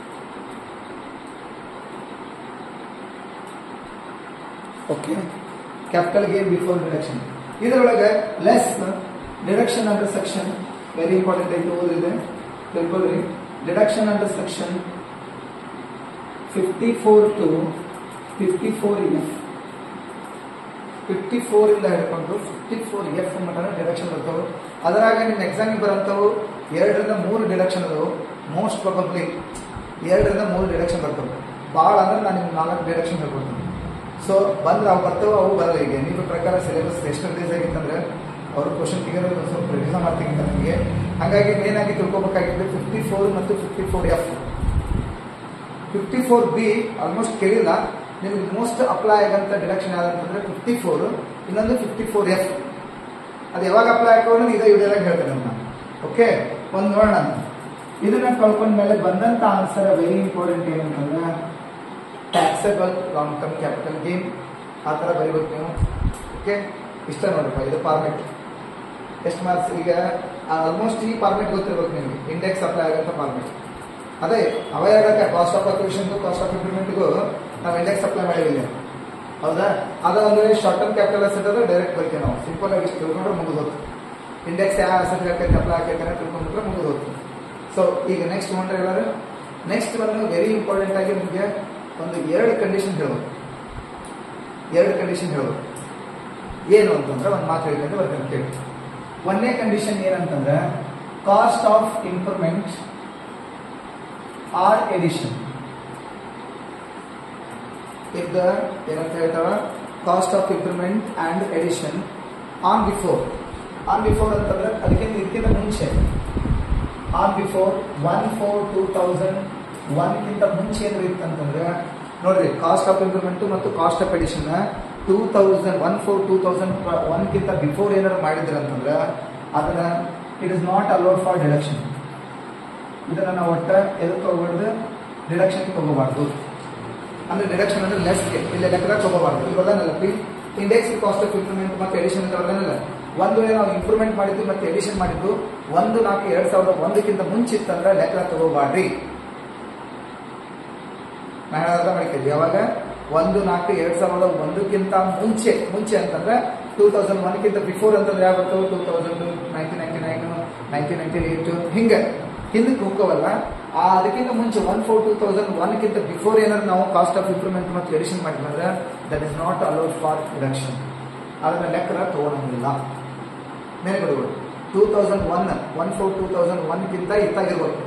okay capital gain before deduction ಇದರೊಳಗೆ less deduction under section very important ಆಗಿ ಓದಿದೆ ತಿಳ್ಕೊಳ್ರಿ deduction under section fifty four to fifty four F fifty four ಇಂದ ಹಿಡ್ಕೊಂಡು fifty four F ಮಟ್ಟ deduction ಬರ್ತಾವೆ ಅದರಾಗ ನಿಮ್ಮ ಎಕ್ಸಾಮಿಗೆ ಬರೋಂಥವು ಎರಡರಿಂದ ಮೂರು ಡಿಡಕ್ಷನ್ ಅದಾವು ಮೋಸ್ಟ್ ಪ್ರಾಬಬ್ಲಿ ಎರಡರಿಂದ ಮೂರು ಡಿಡಕ್ಷನ್ ಬರ್ತವೆ ಭಾಳ ಅಂದ್ರೆ ನಾನು ನಿಮ್ಗೆ ನಾಲ್ಕು ಡಿಡಕ್ಷನ್ ಹೇಳ್ಕೊಡ್ತೀನಿ ಸೊ ಬಂದ್ರೆ ಅವು ಬರ್ತವೆ ಅವು ಬರಲ್ಲ ಈಗ ನಿಮ್ಮ ಪ್ರಕಾರ ಸಿಲೆಬಸ್ ಎಷ್ಟು ರಿಲೀಸ್ ಆಗಿತ್ತಂದ್ರೆ ಅವರು ಕ್ವಶನ್ ತೆಗೆದ್ರೆ ಒಂದು ಸ್ವಲ್ಪ ರಿವಿಷನ್ ಮಾಡ್ತೀನಿ ನಮಗೆ ಹಾಗಾಗಿ ಮೇನ್ ಆಗಿ ತಿಳ್ಕೊಬೇಕಾಗಿದ್ದು ಫಿಫ್ಟಿ ಫೋರ್ ಮತ್ತು fifty four F fifty four B almost ಕೇಳಿಲ್ಲ ನಿಮ್ಗೆ ಮೋಸ್ಟ್ ಅಪ್ಲೈ ಆಗಂತ ಡಿಡಕ್ಷನ್ ಯಾವ್ದಂತಂದ್ರೆ ಫಿಫ್ಟಿ ಫೋರ್ ಇನ್ನೊಂದು ಫಿಫ್ಟಿ ಫೋರ್ ಎಫ್ ಅದು ಯಾವಾಗ ಅಪ್ಲೈ ಆಗೋ ಅನ್ನೋದು ಇದೇ ವಿಡಿಯೋದಾಗ ಹೇಳ್ತೇನೆ ನಾನು ಓಕೆ ಒಂದು ನೋಡೋಣ ಇದನ್ನ ಕಳ್ಕೊಂಡ್ಮೇಲೆ ಬಂದಂತ ಆನ್ಸರ್ ವೆರಿ ಇಂಪಾರ್ಟೆಂಟ್ ಏನಂತಂದ್ರೆ taxable long term capital gain ಆ ಥರ ಬರಿಬೇಕು ನೀವು ಓಕೆ ಇಷ್ಟ ನೋಡ್ರಪ್ಪ ಇದು ಫಾರ್ಮೆಟ್ ಎಷ್ಟು ಮಾರ್ಕ್ಸ್ ಈಗ ಆಲ್ಮೋಸ್ಟ್ ಈ ಫಾರ್ಮೆಟ್ ಗೊತ್ತಿರ್ಬೇಕು ನಿಮಗೆ ಇಂಡೆಕ್ಸ್ ಅಪ್ಲೈ ಆಗಂತ ಫಾರ್ಮೆಟ್ ಅದೇ ಅವಾಗ cost of acquisition cost of ಇಂಪ್ಲಿಮೆಂಟ್ಗೂ ನಾವು ಇಂಡೆಕ್ಸ್ ಅಪ್ಲೈ ಮಾಡಿಲ್ಲ ಹೌದಾ ಅದ ಒಂದು ಶಾರ್ಟ್ ಟರ್ಮ್ ಕ್ಯಾಪಿಟಲ್ ಅಸೆಟ್ ಅದ ಡೈರೆಕ್ಟ್ ಬರ್ತೀವಿ ನಾವು ಸಿಂಪಲ್ ಆಗಿ ಇಷ್ಟು ತಿಳ್ಕೊಂಡ್ರೆ ಮುಗಿದೋತು ಇಂಡೆಕ್ಸ್ ಯಾವ ಅಸೆಟ್ ಹಾಕೈತೆ ಅಪ್ಲೈ ಹಾಕೈತೆ ಅಂತ ತಿಳ್ಕೊಂಡ್ರೆ ಮುಗಿದೋತು ಸೊ ಈಗ ನೆಕ್ಸ್ಟ್ ಮಾಡ್ರೆ ಎಲ್ಲರೂ ನೆಕ್ಸ್ಟ್ ಒಂದು ವೆರಿ ಇಂಪಾರ್ಟೆಂಟ್ ಆಗಿ ನಿಮಗೆ ಒಂದು ಎರಡು ಕಂಡೀಷನ್ ಹೇಳ್ಬೇಕು ಎರಡು ಕಂಡೀಷನ್ ಹೇಳ್ಬೇಕು ಏನು ಅಂತಂದ್ರೆ ಒಂದು ಮಾತು ಹೇಳ್ಕೊಂಡು ಬರ್ತೀನಿ ಕೇಳಿ ಒಂದನೇ ಕಂಡೀಷನ್ ಏನಂತಂದ್ರೆ cost of improvement or addition if the ಏನಂತ ಹೇಳ್ತಾರ cost of improvement and addition on before on before ಅಂತಂದ್ರೆ ಅದಕ್ಕಿಂತ ಇದಕ್ಕಿಂತ ಮುಂಚೆ on before one four two thousand ಒನ್ಗಿಂತ ಮುಂಚೆ ಏನಾದ್ರು ಇತ್ತಂತಂದ್ರೆ ನೋಡ್ರಿ ಕಾಸ್ಟ್ ಆಫ್ ಇಂಪ್ರೂವ್ಮೆಂಟ್ ಮತ್ತು cost of addition two thousand one four two thousand ಒನ್ಗಿಂತ ಬಿಫೋರ್ ಏನಾದ್ರು ಮಾಡಿದ್ರ ಅಂತಂದ್ರೆ ಅದನ್ನ it is not allowed for deduction ಇದನ್ನ ನಾವು ಒಟ್ಟ ಎದಕ್ಕೆ ತಗೋಬಾರ್ದು ಡಿಡಕ್ಷನ್ ತಗೋಬಾರ್ದು ಅಂದ್ರೆ ಡಿಡಕ್ಷನ್ ಅಂದ್ರೆ ಲೆಸ್ಗೆ ಇಲ್ಲಿ ಲೆಕ್ಕದಾಗ ತಗೋಬಾರ್ದು ಈಗ ಬರ್ದಾನಲ್ಲ P index cost of improvement ಮತ್ತೆ ಎಡಿಷನ್ ಅಂತ ಬರ್ದಾನಲ್ಲ ಒಂದು ವೇಳೆ ನಾವು ಇಂಪ್ರೂವ್ಮೆಂಟ್ ಮಾಡಿದ್ದು ಮತ್ತೆ ಎಡಿಷನ್ ಮಾಡಿದ್ದು ಒಂದು ನಾಲ್ಕು ಎರಡ್ ಸಾವಿರದ ಒಂದಕ್ಕಿಂತ ಮುಂಚೆ ಇತ್ತಂದ್ರೆ ಲೆಕ್ಕ ತಗೋಬಾರ್ರಿ ನಾ ಹೇಳೋದ ಮಾಡಿದ್ದೀವಿ ಯಾವಾಗ ಒಂದು ನಾಲ್ಕು ಎರಡ್ ಸಾವಿರದ ಒಂದಕ್ಕಿಂತ ಮುಂಚೆ ಮುಂಚೆ ಅಂತಂದ್ರೆ ಟೂ ತೌಸಂಡ್ ಒನ್ಗಿಂತ ಬಿಫೋರ್ ಅಂತಂದ್ರೆ ಯಾವ ಬರ್ತವೆ two thousand nineteen ninety nine nineteen ninety eight ಹಿಂಗೆ ಹಿಂದಕ್ಕೆ ಹೋಗೋವಲ್ಲ ಆ ಅದಕ್ಕಿಂತ ಮುಂಚೆ ಒನ್ ಫೋರ್ ಟೂ ತೌಸಂಡ್ ಒನ್ಗಿಂತ ಬಿಫೋರ್ ಏನಾದ್ರು ನಾವು ಕಾಸ್ಟ್ ಆಫ್ ಇಂಪ್ರೂವ್ಮೆಂಟ್ ಮತ್ತು ಎಡಿಷನ್ ಮಾಡಿದ್ರೆ that is not allowed for reduction ಅದನ್ನ ಲೆಕ್ಕ ತಗೊಳಂಗಿಲ್ಲ ಮೇಲ್ಗಡೆಗಳು two thousand one one four two thousand ಒನ್ಗಿಂತ ಇತ್ತಾಗಿರ್ಬೇಕು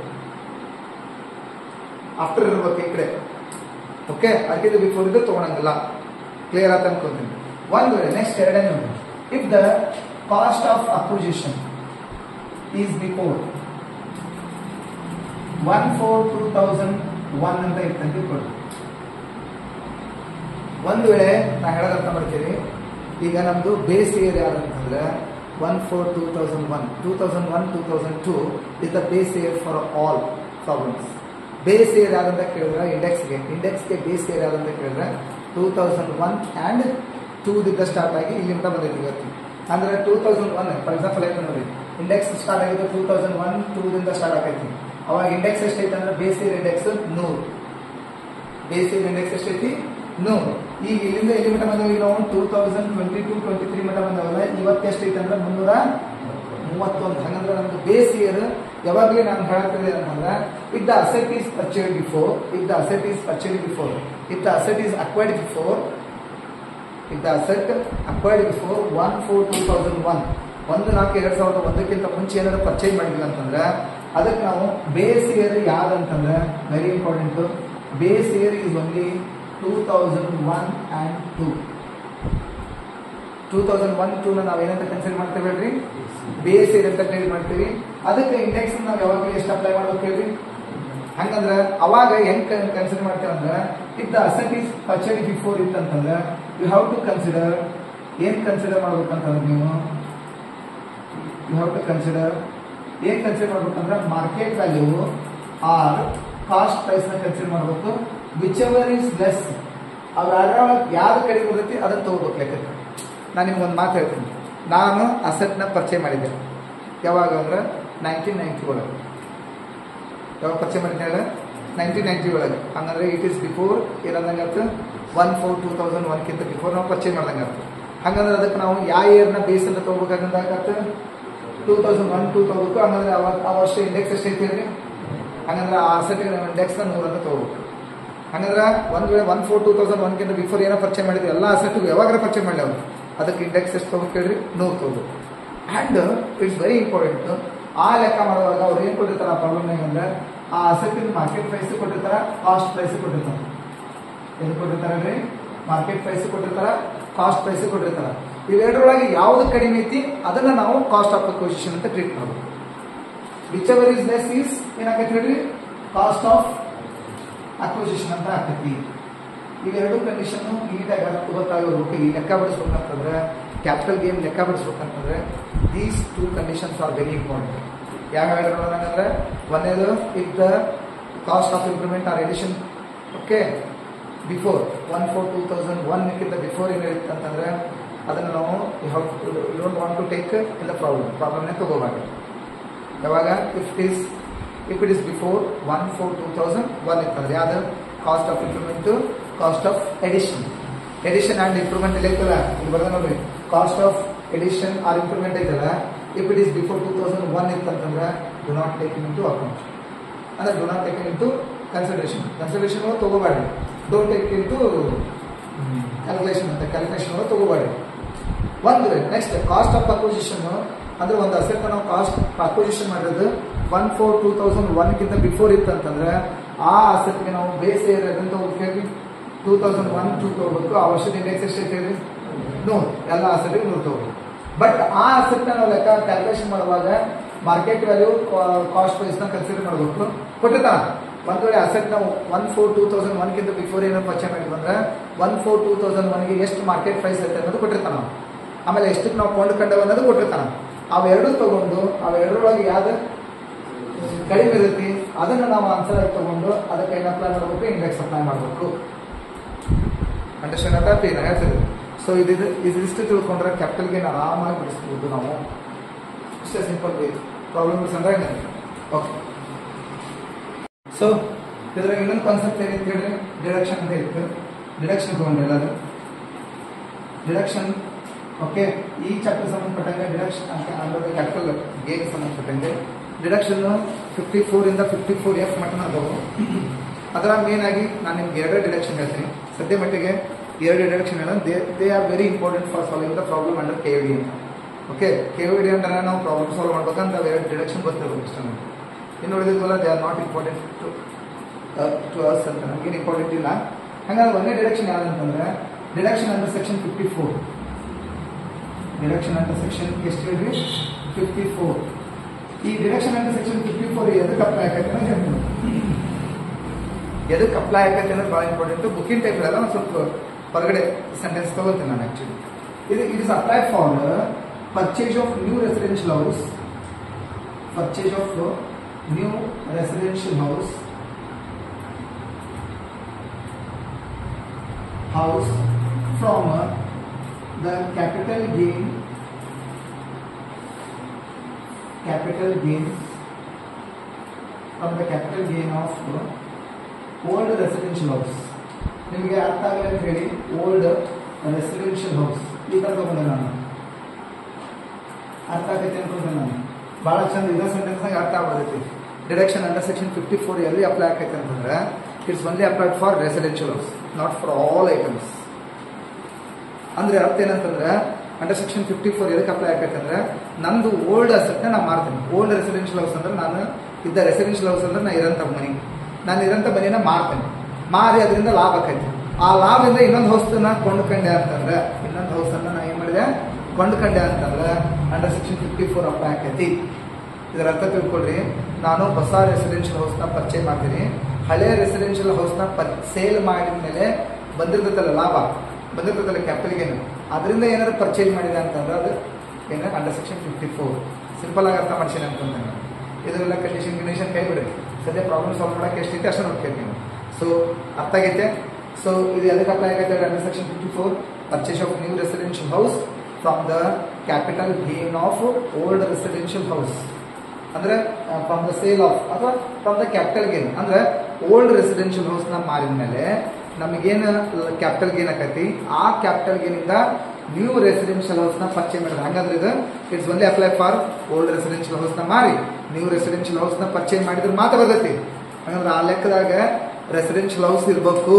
ಆಫ್ಟರ್ ಇರ್ಬೇಕು ಈ ಕಡೆ ಓಕೆ ಅದಕ್ಕಿಂತ ಬಿಫೋರ್ ಇದು ತಗೊಳಂಗಿಲ್ಲ ಕ್ಲಿಯರ್ ಆತ ಅನ್ಕೊಂತೀನಿ ಒಂದು ವೇಳೆ ನೆಕ್ಸ್ಟ್ ಎರಡನೇ ನೋಡಿ if the cost of acquisition is before one four two thousand one ಅಂತ ಇತ್ತಂತ ಕೊಡಿ ಒಂದು ವೇಳೆ ನಾ ಹೇಳೋದರ್ಥ ಮಾಡ್ತೀವಿ ಈಗ ನಮ್ದು ಬೇಸ್ ಇಯರ್ ಯಾವ್ದಂತಂದ್ರೆ one four two thousand one two thousand one two thousand two is the base year for all problems base year ಯಾವ್ದಂತ ಕೇಳಿದ್ರೆ ಇಂಡೆಕ್ಸ್ಗೆ ಇಂಡೆಕ್ಸ್ಗೆ ಬೇಸ್ ಇಯರ್ ಯಾವ್ದಂತ ಕೇಳಿದ್ರೆ two thousand one and two ದಿಂದ ಸ್ಟಾರ್ಟ್ ಆಗಿ ಇಲ್ಲಿಂದ ಬಂದೈತಿ ಇವತ್ತು ಅಂದ್ರೆ two thousand one for example ಆಯ್ತು ನೋಡಿ ಇಂಡೆಕ್ಸ್ ಸ್ಟಾರ್ಟ್ ಆಗಿದ್ದು ಟೂ ತೌಸಂಡ್ ಒನ್ ಟೂ ದಿಂದ ಸ್ಟಾರ್ಟ್ ಆಗೈತಿ ಅವಾಗ ಇಂಡೆಕ್ಸ್ ಎಷ್ಟೈತೆ ಅಂದ್ರೆ ಬೇಸ್ ಇಯರ್ ಇಂಡೆಕ್ಸ್ ನೂರು ಬೇಸ್ ಇಯರ್ ಇಂಡೆಕ್ಸ್ ಎಷ್ಟೈತಿ ನೂರು ಈಗ ಇಲ್ಲಿಂದ ಎಲ್ಲಿ ಮಟ್ಟ ಬಂದವ ಈಗ ನಾವು two thousand twenty two twenty three ಮಟ್ಟ ಬಂದವಲ್ಲ ಇವತ್ತು ಎಷ್ಟೈತೆ ಅಂದ್ರೆ ಮುನ್ನೂರ ಮೂವತ್ತೊಂದು ಹಂಗಂದ್ರೆ ನಮ್ದು ಬೇಸ್ ಇಯರ್ ಯಾವಾಗಲೇ ನಾನು ಹೇಳ್ತಿದ್ದೆ ಅಂತಂದ್ರೆ if the asset is purchased before if the asset is purchased before if the asset is acquired before if the asset acquired before one four two thousand one ಒಂದು ನಾಲ್ಕು ಎರಡ್ ಸಾವಿರದ ಒಂದಕ್ಕಿಂತ ಮುಂಚೆ ಏನಾದ್ರು ಪರ್ಚೇಸ್ ಮಾಡಿದ್ವಿ ಅಂತಂದ್ರೆ ಅದಕ್ಕೆ ನಾವು ಬೇಸ್ ಇಯರ್ ಯಾವ್ದಂತಂದ್ರೆ very important base year is only two thousand one and two two thousand one ಟೂನ ನಾವು ಏನಂತ ಕನ್ಸಿಡರ್ ಮಾಡ್ತೇವೆ ಹೇಳ್ರಿ ಬೇಸ್ ಇಯರ್ ಅಂತ ಟ್ರೇಡ್ ಮಾಡ್ತೀವಿ ಅದಕ್ಕೆ ಇಂಡೆಕ್ಸ್ ನಾವು ಯಾವಾಗಲೂ ಎಷ್ಟು ಅಪ್ಲೈ ಮಾಡ್ಬೇಕು ಹೇಳ್ರಿ ಹಂಗಂದ್ರೆ ಅವಾಗ ಹೆಂಗ್ ಕನ್ಸಿಡರ್ ಮಾಡ್ತೇವೆ ಅಂದ್ರೆ if the asset is purchased before ಇತ್ತಂತಂದ್ರೆ ಯು ಹ್ಯಾವ್ ಟು ಕನ್ಸಿಡರ್ ಏನ್ ಕನ್ಸಿಡರ್ ಮಾಡ್ಬೇಕಂತಂದ್ರೆ ನೀವು ಯು ಹ್ಯಾವ್ ಟು ಕನ್ಸಿಡರ್ ಏನ್ ಕನ್ಸಿಡರ್ ಮಾಡ್ಬೇಕಂದ್ರೆ market value or cost price ನ ಕನ್ಸಿಡರ್ ಮಾಡಬೇಕು ವಿಚ್ ಎವರ್ ಇಸ್ ಲೆಸ್ ಅವ್ರ ಅದ್ರೊಳಗೆ ಯಾವ್ದು ಕಡಿಮೆ ಬರ್ತೈತಿ ಅದನ್ನ ತಗೋಬೇಕು ಲೆಕ್ಕಕ್ಕೆ ನಾನು ನಿಮ್ಗೆ ಒಂದು ಮಾತು ಹೇಳ್ತೀನಿ ನಾನು ಅಸೆಟ್ನ ಪರಿಚಯ ಮಾಡಿದ್ದೆ ಯಾವಾಗ ಅಂದ್ರೆ ನೈನ್ಟೀನ್ ನೈನ್ಟಿ ಒಳಗೆ ಯಾವಾಗ ಪರಿಚಯ ಮಾಡಿದ್ದೆ ಹೇಳ ನೈನ್ಟೀನ್ ನೈನ್ಟಿ ಒಳಗೆ ಹಂಗಂದ್ರೆ ಇಟ್ ಈಸ್ ಬಿಫೋರ್ ಏನಂದಂಗೆ ಆಯ್ತು ಒನ್ ಫೋರ್ ಟೂ ತೌಸಂಡ್ ಒನ್ಕಿಂತ ಬಿಫೋರ್ ನಾವು ಪರಿಚಯ ಮಾಡ್ದಂಗೆ ಆಯ್ತು ಹಂಗಂದ್ರೆ ಅದಕ್ಕೆ ನಾವು ಯಾವ ಇಯರ್ನ ಬೇಸ್ ಅಂತ ತಗೋಬೇಕಾಗಂದಾಗತ್ತೆ ಟೂ ತೌಸಂಡ್ ಒನ್ ಟೂ ತಗೋಬೇಕು ಹಂಗಂದ್ರೆ ಅವಾಗ ಆ ವರ್ಷ ಇಂಡೆಕ್ಸ್ ಎಷ್ಟೈತಿ ಹೇಳಿ ಹಂಗಂದ್ರೆ ಆ ಅಸೆಟ್ ಇಂಡೆಕ್ಸ್ನ ನೂರ ಅಂತ ತಗೋಬೇಕು ಹಂಗಂದ್ರೆ ಒಂದ್ ವೇಳೆ ಒನ್ ಫೋರ್ ಟೂ ತೌಸಂಡ್ ಒನ್ಗಿಂತ ಬಿಫೋರ್ ಏನೋ ಪರಿಚಯ ಮಾಡಿದ್ವಿ ಎಲ್ಲ ಅಸೆಟ್ ಯಾವಾಗ ಪರಿಚಯ ಮಾಡಲಿ ಅವ್ರು ಅದಕ್ಕೆ ಇಂಡೆಕ್ಸ್ ಎಷ್ಟು ತಗೋಬೇಕು ಹೇಳ್ರಿ ನೂರು ತಗೋಬೇಕು ಆ್ಯಂಡ್ ಇಟ್ಸ್ ವೆರಿ ಇಂಪಾರ್ಟೆಂಟ್ ಆ ಲೆಕ್ಕ ಮಾಡುವಾಗ ಅವ್ರು ಏನು ಕೊಟ್ಟಿರ್ತಾರೆ ಆ ಪ್ರಾಬ್ಲಮ್ ಅಂದ್ರೆ ಆ ಅಸೆಟ್ಟಿನ ಮಾರ್ಕೆಟ್ ಪ್ರೈಸ್ ಕೊಟ್ಟಿರ್ತಾರ ಕಾಸ್ಟ್ ಪ್ರೈಸ್ ಕೊಟ್ಟಿರ್ತಾರ ಏನು ಕೊಟ್ಟಿರ್ತಾರಲ್ರಿ ಮಾರ್ಕೆಟ್ ಪ್ರೈಸ್ ಕೊಟ್ಟಿರ್ತಾರ ಕಾಸ್ಟ್ ಪ್ರೈಸ್ ಕೊಟ್ಟಿರ್ತಾರ ಇವೆರಡರೊಳಗೆ ಯಾವ್ದು ಕಡಿಮೆ ಐತಿ ಅದನ್ನ ನಾವು ಕಾಸ್ಟ್ ಆಫ್ ಅಕ್ವಿಸಿಷನ್ ಅಂತ ಟ್ರೀಟ್ ಮಾಡಬೇಕು whichever is less is ಏನಾಗೈತಿ ಹೇಳ್ರಿ ಕಾಸ್ಟ್ ಆಫ್ ಅಕ್ವಿಸಿಷನ್ ಅಂತ ಆಗ್ತೈತಿ ಇವೆರಡು ಕಂಡೀಷನ್ ನೀಟಾಗಿ ಗೊತ್ತಾಗಿರ್ಬೇಕು ಈ ಲೆಕ್ಕ ಬಿಡಿಸ್ಬೇಕಂತಂದ್ರೆ ಕ್ಯಾಪಿಟಲ್ ಗೇಮ್ ಲೆಕ್ಕ ಬಿಡಿಸ್ಬೇಕಂತಂದ್ರೆ these two conditions are very important ಯಾವ ನೋಡೋದಂದ್ರೆ ಒಂದೇದು if the cost of improvement or addition okay before one four two thousand ಒನ್ಕ್ಕಿಂತ ಬಿಫೋರ್ ಏನಿರುತ್ತೆ ಅಂತಂದ್ರೆ ಅದನ್ನು ನಾವು you don't want to take in the problem ಪ್ರಾಬ್ಲಮ್ನೇ ತಗೋಬಾರ್ದು ಯಾವಾಗ if it is if it is before one four two thousand one ಇತ್ತಂದ್ರೆ ಯಾವ್ದು cost of improvement cost of addition addition and improvement ಇಲ್ಲ ಐತಲ್ಲ ಇಲ್ಲಿ ಬರ್ದ ನೋಡ್ರಿ cost of addition or improvement ಐತಲ್ಲ if it is before two thousand one ಇತ್ತಂತಂದ್ರೆ do not take into account ಅಂದ್ರೆ do not take into consideration consideration ತಗೋಬಾರ್ದು don't take into calculation ಅಂತ ಕ್ಯಾಲ್ಕುಲೇಷನ್ ತಗೋಬಾರ್ದು ಒಂದು next cost of acquisition ಅಂದ್ರೆ ಒಂದು asset ನಾವು cost acquisition ಮಾಡಿರೋದು ಒನ್ ಫೋರ್ ಟೂ ತೌಸಂಡ್ ಒನ್ಗಿಂತ ಬಿಫೋರ್ ಇತ್ತಂತಂದ್ರೆ ಆ ಅಸೆಟ್ಗೆ ನಾವು ಬೇಸ್ ಏರ್ ಅಂತ ಹೋಗ್ತೀವಿ ಟೂ ತೌಸಂಡ್ ಒನ್ ಟೂ ತಗೋಬೇಕು ಆ ವರ್ಷದ ಇಂಡೆಕ್ಸ್ ಎಷ್ಟು ಐತೆ ನೂರು ಎಲ್ಲ ಅಸೆಟ್ಗೆ ನೂರು ತಗೋಬೇಕು ಬಟ್ ಆ ಅಸೆಟ್ ನಾವು ಲೆಕ್ಕ ಕ್ಯಾಲ್ಕುಲೇಷನ್ ಮಾಡುವಾಗ ಮಾರ್ಕೆಟ್ ವ್ಯಾಲ್ಯೂ ಕಾಸ್ಟ್ ಪ್ರೈಸ್ ನ ಕನ್ಸಿಡರ್ ಮಾಡಬೇಕು ಕೊಟ್ಟಿರ್ತಾನ ಒಂದ್ ವೇಳೆ ಅಸೆಟ್ ನಾವು ಒನ್ ಫೋರ್ ಟೂ ತೌಸಂಡ್ ಒನ್ಗಿಂತ ಬಿಫೋರ್ ಏನೋ ಪರಿಚಯ ಮಾಡಿದ್ವಿ ಅಂದ್ರೆ ಒನ್ ಫೋರ್ ಟೂ ತೌಸಂಡ್ ಒನ್ಗೆ ಎಷ್ಟು ಮಾರ್ಕೆಟ್ ಪ್ರೈಸ್ ಐತೆ ಅನ್ನೋದು ಕೊಟ್ಟಿರ್ತಾನ ನಾವು. ಆಮೇಲೆ ಎಷ್ಟಕ್ಕೆ ನಾವು ಕೊಂಡ್ಕೊಂಡೇವೆ ಅನ್ನೋದು ಕೊಟ್ಟಿರ್ತಾನ ಅವೆರಡು ತಗೊಂಡು ಅವೆರಡರೊಳಗೆ ಯಾವ್ದು ಕಡಿಮೆ ಇರುತ್ತೆ ಅದನ್ನು ನಾವು ಆನ್ಸರ್ ಆಗಿ ತಗೊಂಡು ಅದಕ್ಕೆ ಏನು ಅಪ್ಲೈ ಮಾಡಬೇಕು ಇಂಡೆಕ್ಸ್ ಅಪ್ಲೈ ಮಾಡಬೇಕು ಅಂಡರ್ಸ್ಟ್ಯಾಂಡ್ ಅಂತ ನಾನು ಹೇಳ್ತಿದ್ದೆ ಸೊ ಇದಿದು ಇದಿಷ್ಟು ತಿಳ್ಕೊಂಡ್ರೆ ಕ್ಯಾಪಿಟಲ್ ಗೇನ್ ಆರಾಮಾಗಿ ಬಿಡಿಸ್ಬೋದು ನಾವು ಇಷ್ಟೇ ಸಿಂಪಲ್ ಪ್ರಾಬ್ಲಮ್ಸ್ ಅಂದ್ರೆ ಓಕೆ ಸೊ ಇದ್ರಾಗ ಇನ್ನೊಂದು ಕಾನ್ಸೆಪ್ಟ್ ಏನಿತ್ತು ಹೇಳ್ರಿ ಡಿಡಕ್ಷನ್ ಅಂತ ಇತ್ತು ಡಿಡಕ್ಷನ್ ತಗೊಂಡ್ರಿ ಎಲ್ಲರೂ ಡಿಡಕ್ಷನ್ ಓಕೆ ಈ ಚಾಪ್ಟರ್ ಸಂಬಂಧಪಟ್ಟಂಗೆ ಡಿಡಕ್ಷನ್ ಅಂದ್ರೆ ಕ್ಯಾಪಿಟಲ್ ಗೇನ್ ಸಂಬಂಧಪಟ್ಟಂಗೆ ಡಿಡಕ್ಷನ್ ಫಿಫ್ಟಿ ಫೋರ್ ಇಂದ ಫಿಫ್ಟಿ ಫೋರ್ ಎಫ್ ಮಟ್ಟನ ಅದಾವು ಅದರ ಮೇನ್ ಆಗಿ ನಾನು ನಿಮ್ಗೆ ಎರಡು ಡಿಡಕ್ಷನ್ ಹೇಳ್ತೀನಿ ಸದ್ಯ ಮಟ್ಟಿಗೆ ಎರಡು ಡಿಡಕ್ಷನ್ ಹೇಳ they they are very important for solving the problem under K D ಅಂತ ಓಕೆ ಕೆ ಡಿ ಅಂದ್ರೆ ನಾವು ಪ್ರಾಬ್ಲಮ್ ಸಾಲ್ವ್ ಮಾಡ್ಬೇಕಂತ ಅವು ಎರಡು ಡಿಡಕ್ಷನ್ ಗೊತ್ತಿರ್ಬೇಕು ಇಷ್ಟ ನಮ್ಗೆ ಇನ್ನು ಉಳಿದಿದ್ವಲ್ಲ they are not important to to us ಅಂತ ನಮಗೇನು ಇಂಪಾರ್ಟೆಂಟ್ ಇಲ್ಲ ಹಾಗಾದ್ರೆ ಒಂದೇ ಡಿಡಕ್ಷನ್ ಯಾವ್ದಂತಂದ್ರೆ deduction under section fifty four deduction under section ಎಷ್ಟು ಹೇಳ್ರಿ ಫಿಫ್ಟಿ ಫೋರ್ ಈ deduction under section fifty four ಎದಕ್ಕೆ ಅಪ್ಲೈ ಆಗತ್ತೆ ಅಂತ ಹೇಳ್ತೀನಿ ಎದಕ್ಕೆ ಅಪ್ಲೈ ಆಗತ್ತೆ ಅನ್ನೋದು ಭಾಳ ಇಂಪಾರ್ಟೆಂಟ್ ಬುಕ್ಕಿಂಗ್ ಟೈಪ್ ಇರಲ್ಲ ಒಂದು ಸ್ವಲ್ಪ ಹೊರಗಡೆ ಸೆಂಟೆನ್ಸ್ ತಗೋತೀನಿ ನಾನು ಆ್ಯಕ್ಚುಲಿ ಇದು it is apply for purchase of new residential house purchase of new residential house house from uh, the capital gain capital gains from the capital gain of uh, old residential house ನಿಮಗೆ ಅರ್ಥ ಆಗಲ್ಲ ಅಂತ ಹೇಳಿ old residential house ಈ ಥರ ತಗೊಂಡೆ ನಾನು ಅರ್ಥ ಆಗೈತೆ ಅನ್ಕೊಂಡೆ ನಾನು ಭಾಳ ಚಂದ ಇದೇ ಸೆಂಟೆನ್ಸ್ನಾಗ ಅರ್ಥ ಆಗ್ಬೋದೈತಿ deduction under section fifty four ಎಲ್ಲಿ ಅಪ್ಲೈ ಆಗೈತೆ ಅಂತಂದ್ರೆ it's only applied for residential house not for all items ಅಂದ್ರೆ ಅರ್ಥ ಏನಂತಂದ್ರೆ ಅಂಡರ್ ಸೆಕ್ಷನ್ ಫಿಫ್ಟಿ ಫೋರ್ ಎದಕ್ಕೆ ಅಪ್ಲೈ ಆಗಬೇಕಂದ್ರೆ ನಂದು ಓಲ್ಡ್ ಅಸೆಟ್ನ ನಾನು ಮಾರ್ತೀನಿ ಓಲ್ಡ್ ರೆಸಿಡೆನ್ಷಿಯಲ್ ಹೌಸ್ ಅಂದ್ರೆ ನಾನು ಇದ್ದ ರೆಸಿಡೆನ್ಷಿಯಲ್ ಹೌಸ್ ಅಂದ್ರೆ ನಾನು ಇರೋಂಥ ಮನೆ ನಾನು ಇರೋಂಥ ಮನೆನ ಮಾರ್ತೀನಿ ಮಾರಿ ಅದರಿಂದ ಲಾಭ ಆಕೈತಿ ಆ ಲಾಭದಿಂದ ಇನ್ನೊಂದು ಹೌಸ್ನ ಕೊಂಡ್ಕೊಂಡೆ ಅಂತಂದ್ರೆ ಇನ್ನೊಂದು ಹೌಸನ್ನ ನಾನು ಏನು ಮಾಡಿದೆ ಕೊಂಡ್ಕೊಂಡೆ ಅಂತಂದ್ರೆ under section fifty four apply ಆಕೈತಿ ಇದರ ಅರ್ಥ ತಿಳ್ಕೊಳ್ರಿ ನಾನು ಹೊಸ ರೆಸಿಡೆನ್ಷಿಯಲ್ ಹೌಸ್ನ ಪರ್ಚೇಸ್ ಮಾಡ್ತೀನಿ ಹಳೆ ರೆಸಿಡೆನ್ಷಿಯಲ್ ಹೌಸ್ನ ಪರ್ ಸೇಲ್ ಮಾಡಿದ ಮೇಲೆ ಬಂದಿರ್ತೈತಲ್ಲ ಲಾಭ ಬಂದಿರ್ತೈತಲ್ಲ ಕ್ಯಾಪಿಟಲ್ ಗೇನ್ ಅದರಿಂದ ಏನಾದ್ರು ಪರ್ಚೇಸ್ ಮಾಡಿದೆ ಅಂತಂದ್ರೆ ಅದು ಏನು under section fifty four simple ಆಗಿ ಅರ್ಥ ಮಾಡ್ತೀನಿ ಅಂತಂದ್ರೆ ಇದೆಲ್ಲ ಕಂಡೀಷನ್ ಕಂಡೀಷನ್ ಕೈ ಬಿಡಿ ಸದ್ಯ ಪ್ರಾಬ್ಲಮ್ ಸಾಲ್ವ್ ಮಾಡಕ್ಕೆ ಎಷ್ಟೈತೆ ಅಷ್ಟು ನೋಡ್ತೀವಿ ನೀವು ಸೊ ಅರ್ಥ ಆಗೈತೆ ಸೊ ಇದು ಎದಕ್ಕೆ ಅಪ್ಲೈ ಆಗೈತೆ under section fifty four purchase of new residential house from the capital gain of old residential house ಅಂದ್ರೆ ಫ್ರಮ್ ದ ಸೇಲ್ ಆಫ್ ಅಥವಾ ಫ್ರಮ್ ದ ಕ್ಯಾಪಿಟಲ್ ಗೇನ್ ಅಂದ್ರೆ ಓಲ್ಡ್ ರೆಸಿಡೆನ್ಷಿಯಲ್ ಹೌಸ್ ನ ಮಾರಿದ ಮೇಲೆ ನಮಗೇನು ಕ್ಯಾಪಿಟಲ್ ಗೇನ್ ಆಕೈತಿ ಆ ಕ್ಯಾಪಿಟಲ್ ಗೇನ್ ಇಂದ ನ್ಯೂ ರೆಸಿಡೆನ್ಷಿಯಲ್ ಹೌಸ್ ನ ಪರ್ಚೇಸ್ ಮಾಡಿದ್ರೆ ಹಂಗಂದ್ರೆ ಇದು it's only apply for old residential house ನ ಮಾರಿ ನ್ಯೂ ರೆಸಿಡೆನ್ಷಿಯಲ್ ಹೌಸ್ ನ ಪರ್ಚೇಸ್ ಮಾಡಿದ್ರೆ ಮಾತ್ರ ಬರ್ತೈತಿ ಹಂಗಂದ್ರೆ ಆ ಲೆಕ್ಕದಾಗ ರೆಸಿಡೆನ್ಷಿಯಲ್ ಹೌಸ್ ಇರ್ಬೇಕು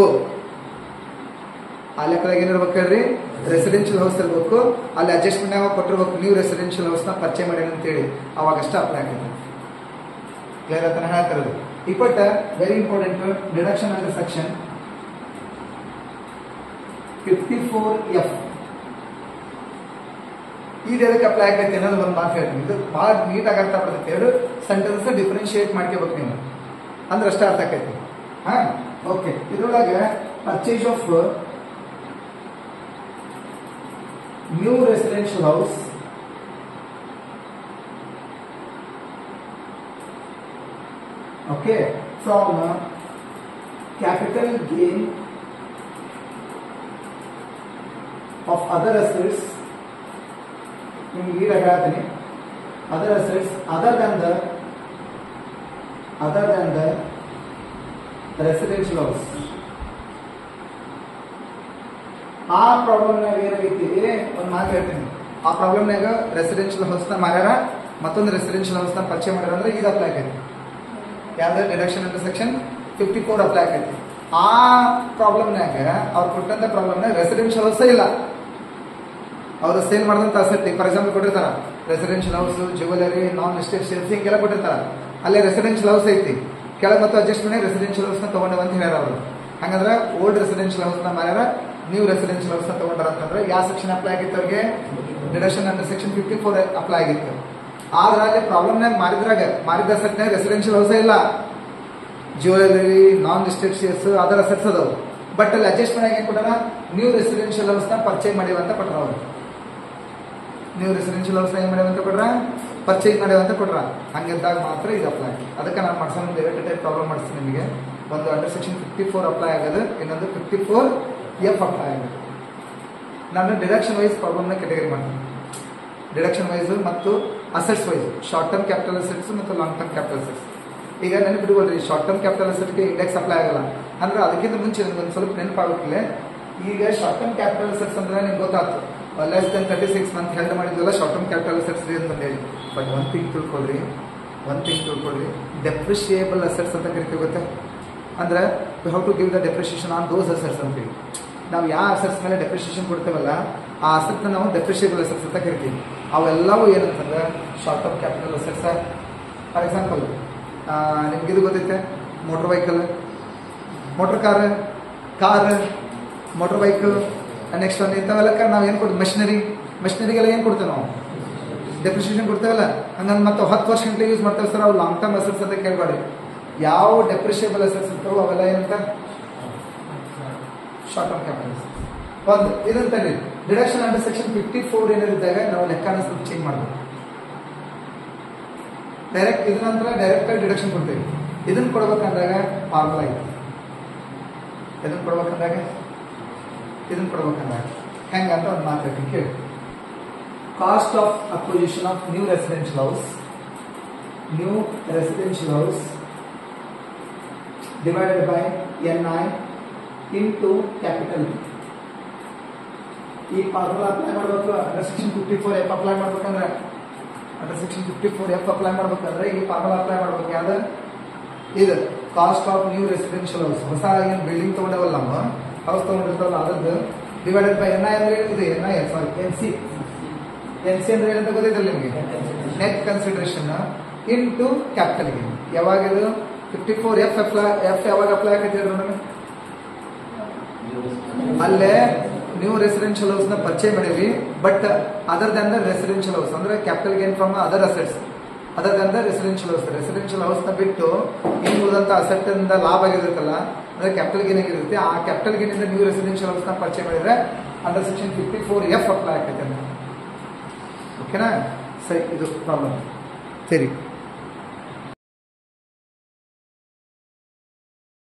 ಆ ಲೆಕ್ಕದಾಗ ಏನಿರ್ಬೇಕು ಹೇಳ್ರಿ ರೆಸಿಡೆನ್ಷಿಯಲ್ ಹೌಸ್ ಇರಬೇಕು ಅಲ್ಲಿ ಅಡ್ಜಸ್ಟ್ಮೆಂಟ್ ಆಗ ಕೊಟ್ಟಿರ್ಬೇಕು ನ್ಯೂ ರೆಸಿಡೆನ್ಷಿಯಲ್ ಹೌಸ್ ನ ಪರ್ಚೇಸ್ ಮಾಡಿ ಅಂತೇಳಿ ಅವಾಗ ಅಷ್ಟೇ ಅಪ್ಲೈ ಆಗ್ತದೆ ಕ್ಲಿಯರ್ ಅಂತ ಹೇಳ್ತಿರೋದು ಇಪ್ಪಟ್ಟ very important deduction under section fifty four F ಇದು ಎದಕ್ಕೆ ಅಪ್ಲೈ ಆಗೈತೆ ಅನ್ನೋದು ಒಂದು ಮಾತು ಹೇಳ್ತೀನಿ ಇದು ಭಾಳ ನೀಟಾಗಿ ಅರ್ಥ ಬರ್ತೈತೆ ಎರಡು ಸೆಂಟೆನ್ಸ್ ಡಿಫ್ರೆನ್ಶಿಯೇಟ್ ಮಾಡ್ಕೋಬೇಕು ನೀವು ಅಂದ್ರೆ ಅಷ್ಟೇ ಅರ್ಥ ಆಕೈತಿ ಹಾ ಓಕೆ ಇದ್ರೊಳಗೆ purchase of new residential house okay from uh, capital gain of other assets ನಿಮ್ಗೆ ಈಗ ಹೇಳ್ತೀನಿ other assets other than the other than the residential house ಆ ಪ್ರಾಬ್ಲಮ್ನಾಗ ಏನಾಗೈತಿ ಒಂದು ಮಾತು ಹೇಳ್ತೀನಿ ಆ ಪ್ರಾಬ್ಲಮ್ನಾಗ ರೆಸಿಡೆನ್ಷಿಯಲ್ ಹೌಸ್ನ ಮಾಡ್ಯಾರ ಮತ್ತೊಂದು ರೆಸಿಡೆನ್ಷಿಯಲ್ ಹೌಸ್ನ ಪರಿಚಯ ಮಾಡ್ಯಾರ ಅಂದ್ರೆ ಇದು ಅಪ್ಲೈ ಆಗೈತಿ ಯಾವ್ದು deduction under section fifty four apply ಆಗೈತಿ ಆ ಪ್ರಾಬ್ಲಮ್ನಾಗ ಅವ್ರು ಕೊಟ್ಟಂತ ಪ್ರಾಬ್ಲಮ್ನಾಗ ರೆಸಿಡೆನ್ಷಿಯಲ್ ಹೌಸ್ ಇಲ್ಲ ಅವರು ಸೇಲ್ ಮಾಡಿದಂತ ಅಸೆಟ್ ಫಾರ್ ಎಕ್ಸಾಂಪಲ್ ಕೊಟ್ಟಿರ್ತಾರ residential house jewellery non estate sales ಹಿಂಗೆಲ್ಲ ಕೊಟ್ಟಿರ್ತಾರ ಅಲ್ಲೇ ರೆಸಿಡೆನ್ಷಿಯಲ್ ಹೌಸ್ ಐತಿ ಕೆಳಗೆ ಮತ್ತು ಅಡ್ಜಸ್ಟ್ಮೆಂಟ್ ರೆಸಿಡೆನ್ಷಿಯಲ್ ಹೌಸ್ನ ತಗೊಂಡವ ಅಂತ ಹೇಳ್ಯಾರ ಅವರು ಹಂಗಂದ್ರೆ ಓಲ್ಡ್ ರೆಸಿಡೆನ್ಷಿಯಲ್ ಹೌಸ್ನ ಮಾಡ್ಯಾರ ನ್ಯೂ ರೆಸಿಡೆನ್ಷಿಯಲ್ ಹೌಸ್ನ ತಗೊಂಡಾರ ಅಂತಂದ್ರೆ ಯಾವ ಸೆಕ್ಷನ್ ಅಪ್ಲೈ ಆಗಿತ್ತು ಅವ್ರಿಗೆ deduction under section fifty four apply ಆಗಿತ್ತು ಆದ್ರೆ ಅಲ್ಲಿ ಪ್ರಾಬ್ಲಮ್ನಾಗ ಮಾರಿದ್ರಾಗ ಮಾರಿದ ಅಸೆಟ್ನಾಗ ರೆಸಿಡೆನ್ಷಿಯಲ್ ಹೌಸ್ ಇಲ್ಲ ಜ್ಯುವೆಲರಿ ನಾನ್ ಎಸ್ಟೇಟ್ ಶೇರ್ಸ್ ಅದರ ಅಸೆಟ್ಸ್ ಅದಾವು ಬಟ್ ಅಲ್ಲಿ ಅಡ್ಜಸ್ಟ್ಮೆಂಟ್ ಆಗಿ ಕೊಟ್ಟಾರ ನ್ಯೂ ರೆಸಿಡೆನ್ಷಿಯಲ್ ಹೌಸ್ನ ಪರ್ಚೇಸ್ ಮಾಡಿವ ಅಂತ ಕೊಟ್ರ ಅವರು ನ್ಯೂ ರೆಸಿಡೆನ್ಷಿಯಲ್ ಹೌಸ್ನ ಏನ್ ಮಾಡ್ಯಾವ ಅಂತ ಕೊಟ್ರ ಪರ್ಚೇಸ್ ಮಾಡ್ಯಾವ ಅಂತ ಕೊಟ್ರ ಹಂಗಿದ್ದಾಗ ಮಾತ್ರ ಇದು ಅಪ್ಲೈ ಅದಕ್ಕೆ ನಾನು ಮಾಡ್ಸೋಣ ಒಂದು ಎರಡು ಟೈಪ್ ಪ್ರಾಬ್ಲಮ್ ಮಾಡಿಸ್ತೀನಿ ನಿಮಗೆ ಒಂದು under section fifty four apply ಆಗೋದು ಇನ್ನೊಂದು ಫಿಫ್ಟಿ ಫೋರ್ ಎಫ್ ಅಪ್ಲೈ ಆಗೋದು ನಾನು ಡಿಡಕ್ಷನ್ ವೈಸ್ ಪ್ರಾಬ್ಲಮ್ನ ಕೆಟಗರಿ ಮಾಡ್ತೀನಿ ಡಿಡಕ್ಷನ್ ವೈಸ್ ಮತ್ತು assets wise short term capital assets ಮತ್ತು ಲಾಂಗ್ ಟರ್ಮ್ ಕ್ಯಾಪಿಟಲ್ ಅಸೆಟ್ಸ್ ಈಗ ನೆನಪಿಟ್ಕೊಳ್ರಿ ಶಾರ್ಟ್ ಟರ್ಮ್ ಕ್ಯಾಪಿಟಲ್ ಅಸೆಟ್ಗೆ ಇಂಡೆಕ್ಸ್ ಅಪ್ಲೈ ಆಗಲ್ಲ ಅಂದ್ರೆ ಅದಕ್ಕಿಂತ ಮುಂಚೆ ಒಂದು ಸ್ವಲ್ಪ ನೆನಪಾಗಬೇಕಿಲ್ಲ ಈಗ ಶಾರ್ಟ್ ಟರ್ಮ್ ಕ್ಯಾಪಿಟಲ್ ಅಸೆಟ್ಸ್ ಅಂದ್ರೆ ನಿಮ್ಗೆ ಗೊತ್ತಾಯ್ತು less than thirty six month held ಮಾಡಿದ್ವಲ್ಲ ಶಾರ್ಟ್ ಟರ್ಮ್ ಕ್ಯಾಪಿಟಲ್ ಅಸೆಟ್ಸ್ ಅಂತ ಹೇಳಿ ಬಟ್ ಒನ್ ಥಿಂಗ್ ತಿಳ್ಕೊಳ್ರಿ ಒನ್ ಥಿಂಗ್ ತಿಳ್ಕೊಳ್ರಿ ಡೆಪ್ರಿಷಿಯೇಬಲ್ ಅಸೆಟ್ಸ್ ಅಂತ ಕರಿತೀವಿ ಗೊತ್ತಾ ಅಂದ್ರೆ how to give the depreciation on those assets ಅಂತೀವಿ ನಾವು ಯಾವ ಅಸೆಟ್ಸ್ ಮೇಲೆ ಡೆಪ್ರಿಷಿಯೇಷನ್ ಕೊಡ್ತೇವಲ್ಲ ಆ ಅಸೆಟ್ನ ನಾವು ಡೆಪ್ರಿಷಿಯೇಬಲ್ ಅಸೆಟ್ಸ್ ಅಂತ ಕರಿತೀವಿ ಅವೆಲ್ಲವೂ ಏನಂತಂದ್ರೆ short term capital assets for example ನಿಮ್ಗೆ ಇದು ಗೊತ್ತೈತೆ motor vehicle motor car car motor bike next ಒಂದು ಇಂಥವೆಲ್ಲಕ್ಕ ನಾವು ಏನು ಕೊಡ್ತೀವಿ ಮೆಷಿನರಿ ಮೆಷಿನರಿಗೆಲ್ಲ ಏನು ಕೊಡ್ತೇವೆ ನಾವು ಡೆಪ್ರಿಷಿಯೇಷನ್ ಕೊಡ್ತೇವಲ್ಲ ಹಂಗಂದ್ರೆ ಮತ್ತೆ ಹತ್ತು ವರ್ಷ ಗಂಟೆ ಯೂಸ್ ಮಾಡ್ತೇವೆ ಸರ್ ಅವು ಲಾಂಗ್ ಟರ್ಮ್ ಅಸೆಟ್ಸ್ ಅಂತ ಕೇಳಬೇಡಿ ಯಾವ ಡೆಪ್ರಿಷಿಯೇಬಲ್ ಅಸೆಟ್ಸ್ ಇರ್ತಾವೋ ಅವೆಲ್ಲ ಏನಂತ ಶಾರ್ಟ್ ಟರ್ಮ್ ಕ್ಯಾಪಿಟಲ್ ಒಂದು ಇದಂತ deduction under section fifty four ಏನಿದ್ದಾಗ ನಾವು ಲೆಕ್ಕನ ಸ್ವಲ್ಪ ಚೇಂಜ್ ಮಾಡಬೇಕು ಡೈರೆಕ್ಟ್ ಇದ್ರ ನಂತರ ಡೈರೆಕ್ಟ್ ಆಗಿ ಡಿಡಕ್ಷನ್ ಕೊಡ್ತೀವಿ ಇದನ್ನ ಕೊಡ್ಬೇಕಂದಾಗ ಫಾರ್ಮುಲಾ ಐತಿ ಇದನ್ನ ಕೊಡ್ಬೇಕಂದಾಗ ಇದನ್ನ ಕೊಡ್ಬೇಕಂದಾಗ ಹೆಂಗಂತ ಒಂದು ಮಾತು ಹೇಳ್ತೀನಿ ಕೇಳಿ cost of acquisition of new residential house new residential house divided by N I into capital ಈ ಫಾರ್ಮುಲಾ ಅಪ್ಲೈ ಮಾಡ್ಬೇಕು under section fifty four F apply ಮಾಡ್ಬೇಕಂದ್ರೆ under section fifty four F apply ಮಾಡ್ಬೇಕಂದ್ರೆ ಈ ಫಾರ್ಮುಲಾ ಅಪ್ಲೈ ಮಾಡ್ಬೇಕು ಯಾವ್ದು ಇದು cost of new residential house ಹೊಸ ಏನು ಬಿಲ್ಡಿಂಗ್ ತಗೊಂಡೇವಲ್ಲ ನಾವು ಹೌಸ್ ತಗೊಂಡಿರ್ತಾವಲ್ಲ ಅದರದ್ದು ಡಿವೈಡೆಡ್ ಬೈ ಎನ್ ಐ ಅಂದ್ರೆ ಇದು N I sorry N C N C ಅಂದ್ರೆ ಏನಂತ ಗೊತ್ತಿದ್ದಲ್ಲ ನಿಮಗೆ net consideration into capital gain ಯಾವಾಗ ಇದು fifty four F apply F ಯಾವಾಗ ಅಪ್ಲೈ ಆಗತ್ತೆ ನಮಗೆ ಅಲ್ಲೇ ನ್ಯೂ ರೆಸಿಡೆನ್ಷಿಯಲ್ ಹೌಸ್ ನ ಪರ್ಚೇ ಮಾಡೀವಿ but other than the residential house ಅಂದ್ರೆ capital gain from other assets other than the residential house residential house ನ ಬಿಟ್ಟು ಇನ್ನು ಉಳಿದಂತ ಅಸೆಟ್ ಇಂದ ಲಾಭ ಆಗಿರುತ್ತಲ್ಲ ಅಂದ್ರೆ ಕ್ಯಾಪಿಟಲ್ ಗೇನ್ ಆಗಿರುತ್ತೆ ಆ ಕ್ಯಾಪಿಟಲ್ ಗೇನ್ ಇಂದ ನ್ಯೂ ರೆಸಿಡೆನ್ಷಿಯಲ್ ಹೌಸ್ ನ ಪರ್ಚೇ ಮಾಡಿದ್ರೆ under section fifty four F apply ಆಗ್ತೈತೆ ಓಕೆನಾ ಸರಿ ಇದು ಪ್ರಾಬ್ಲಮ್ ಸರಿ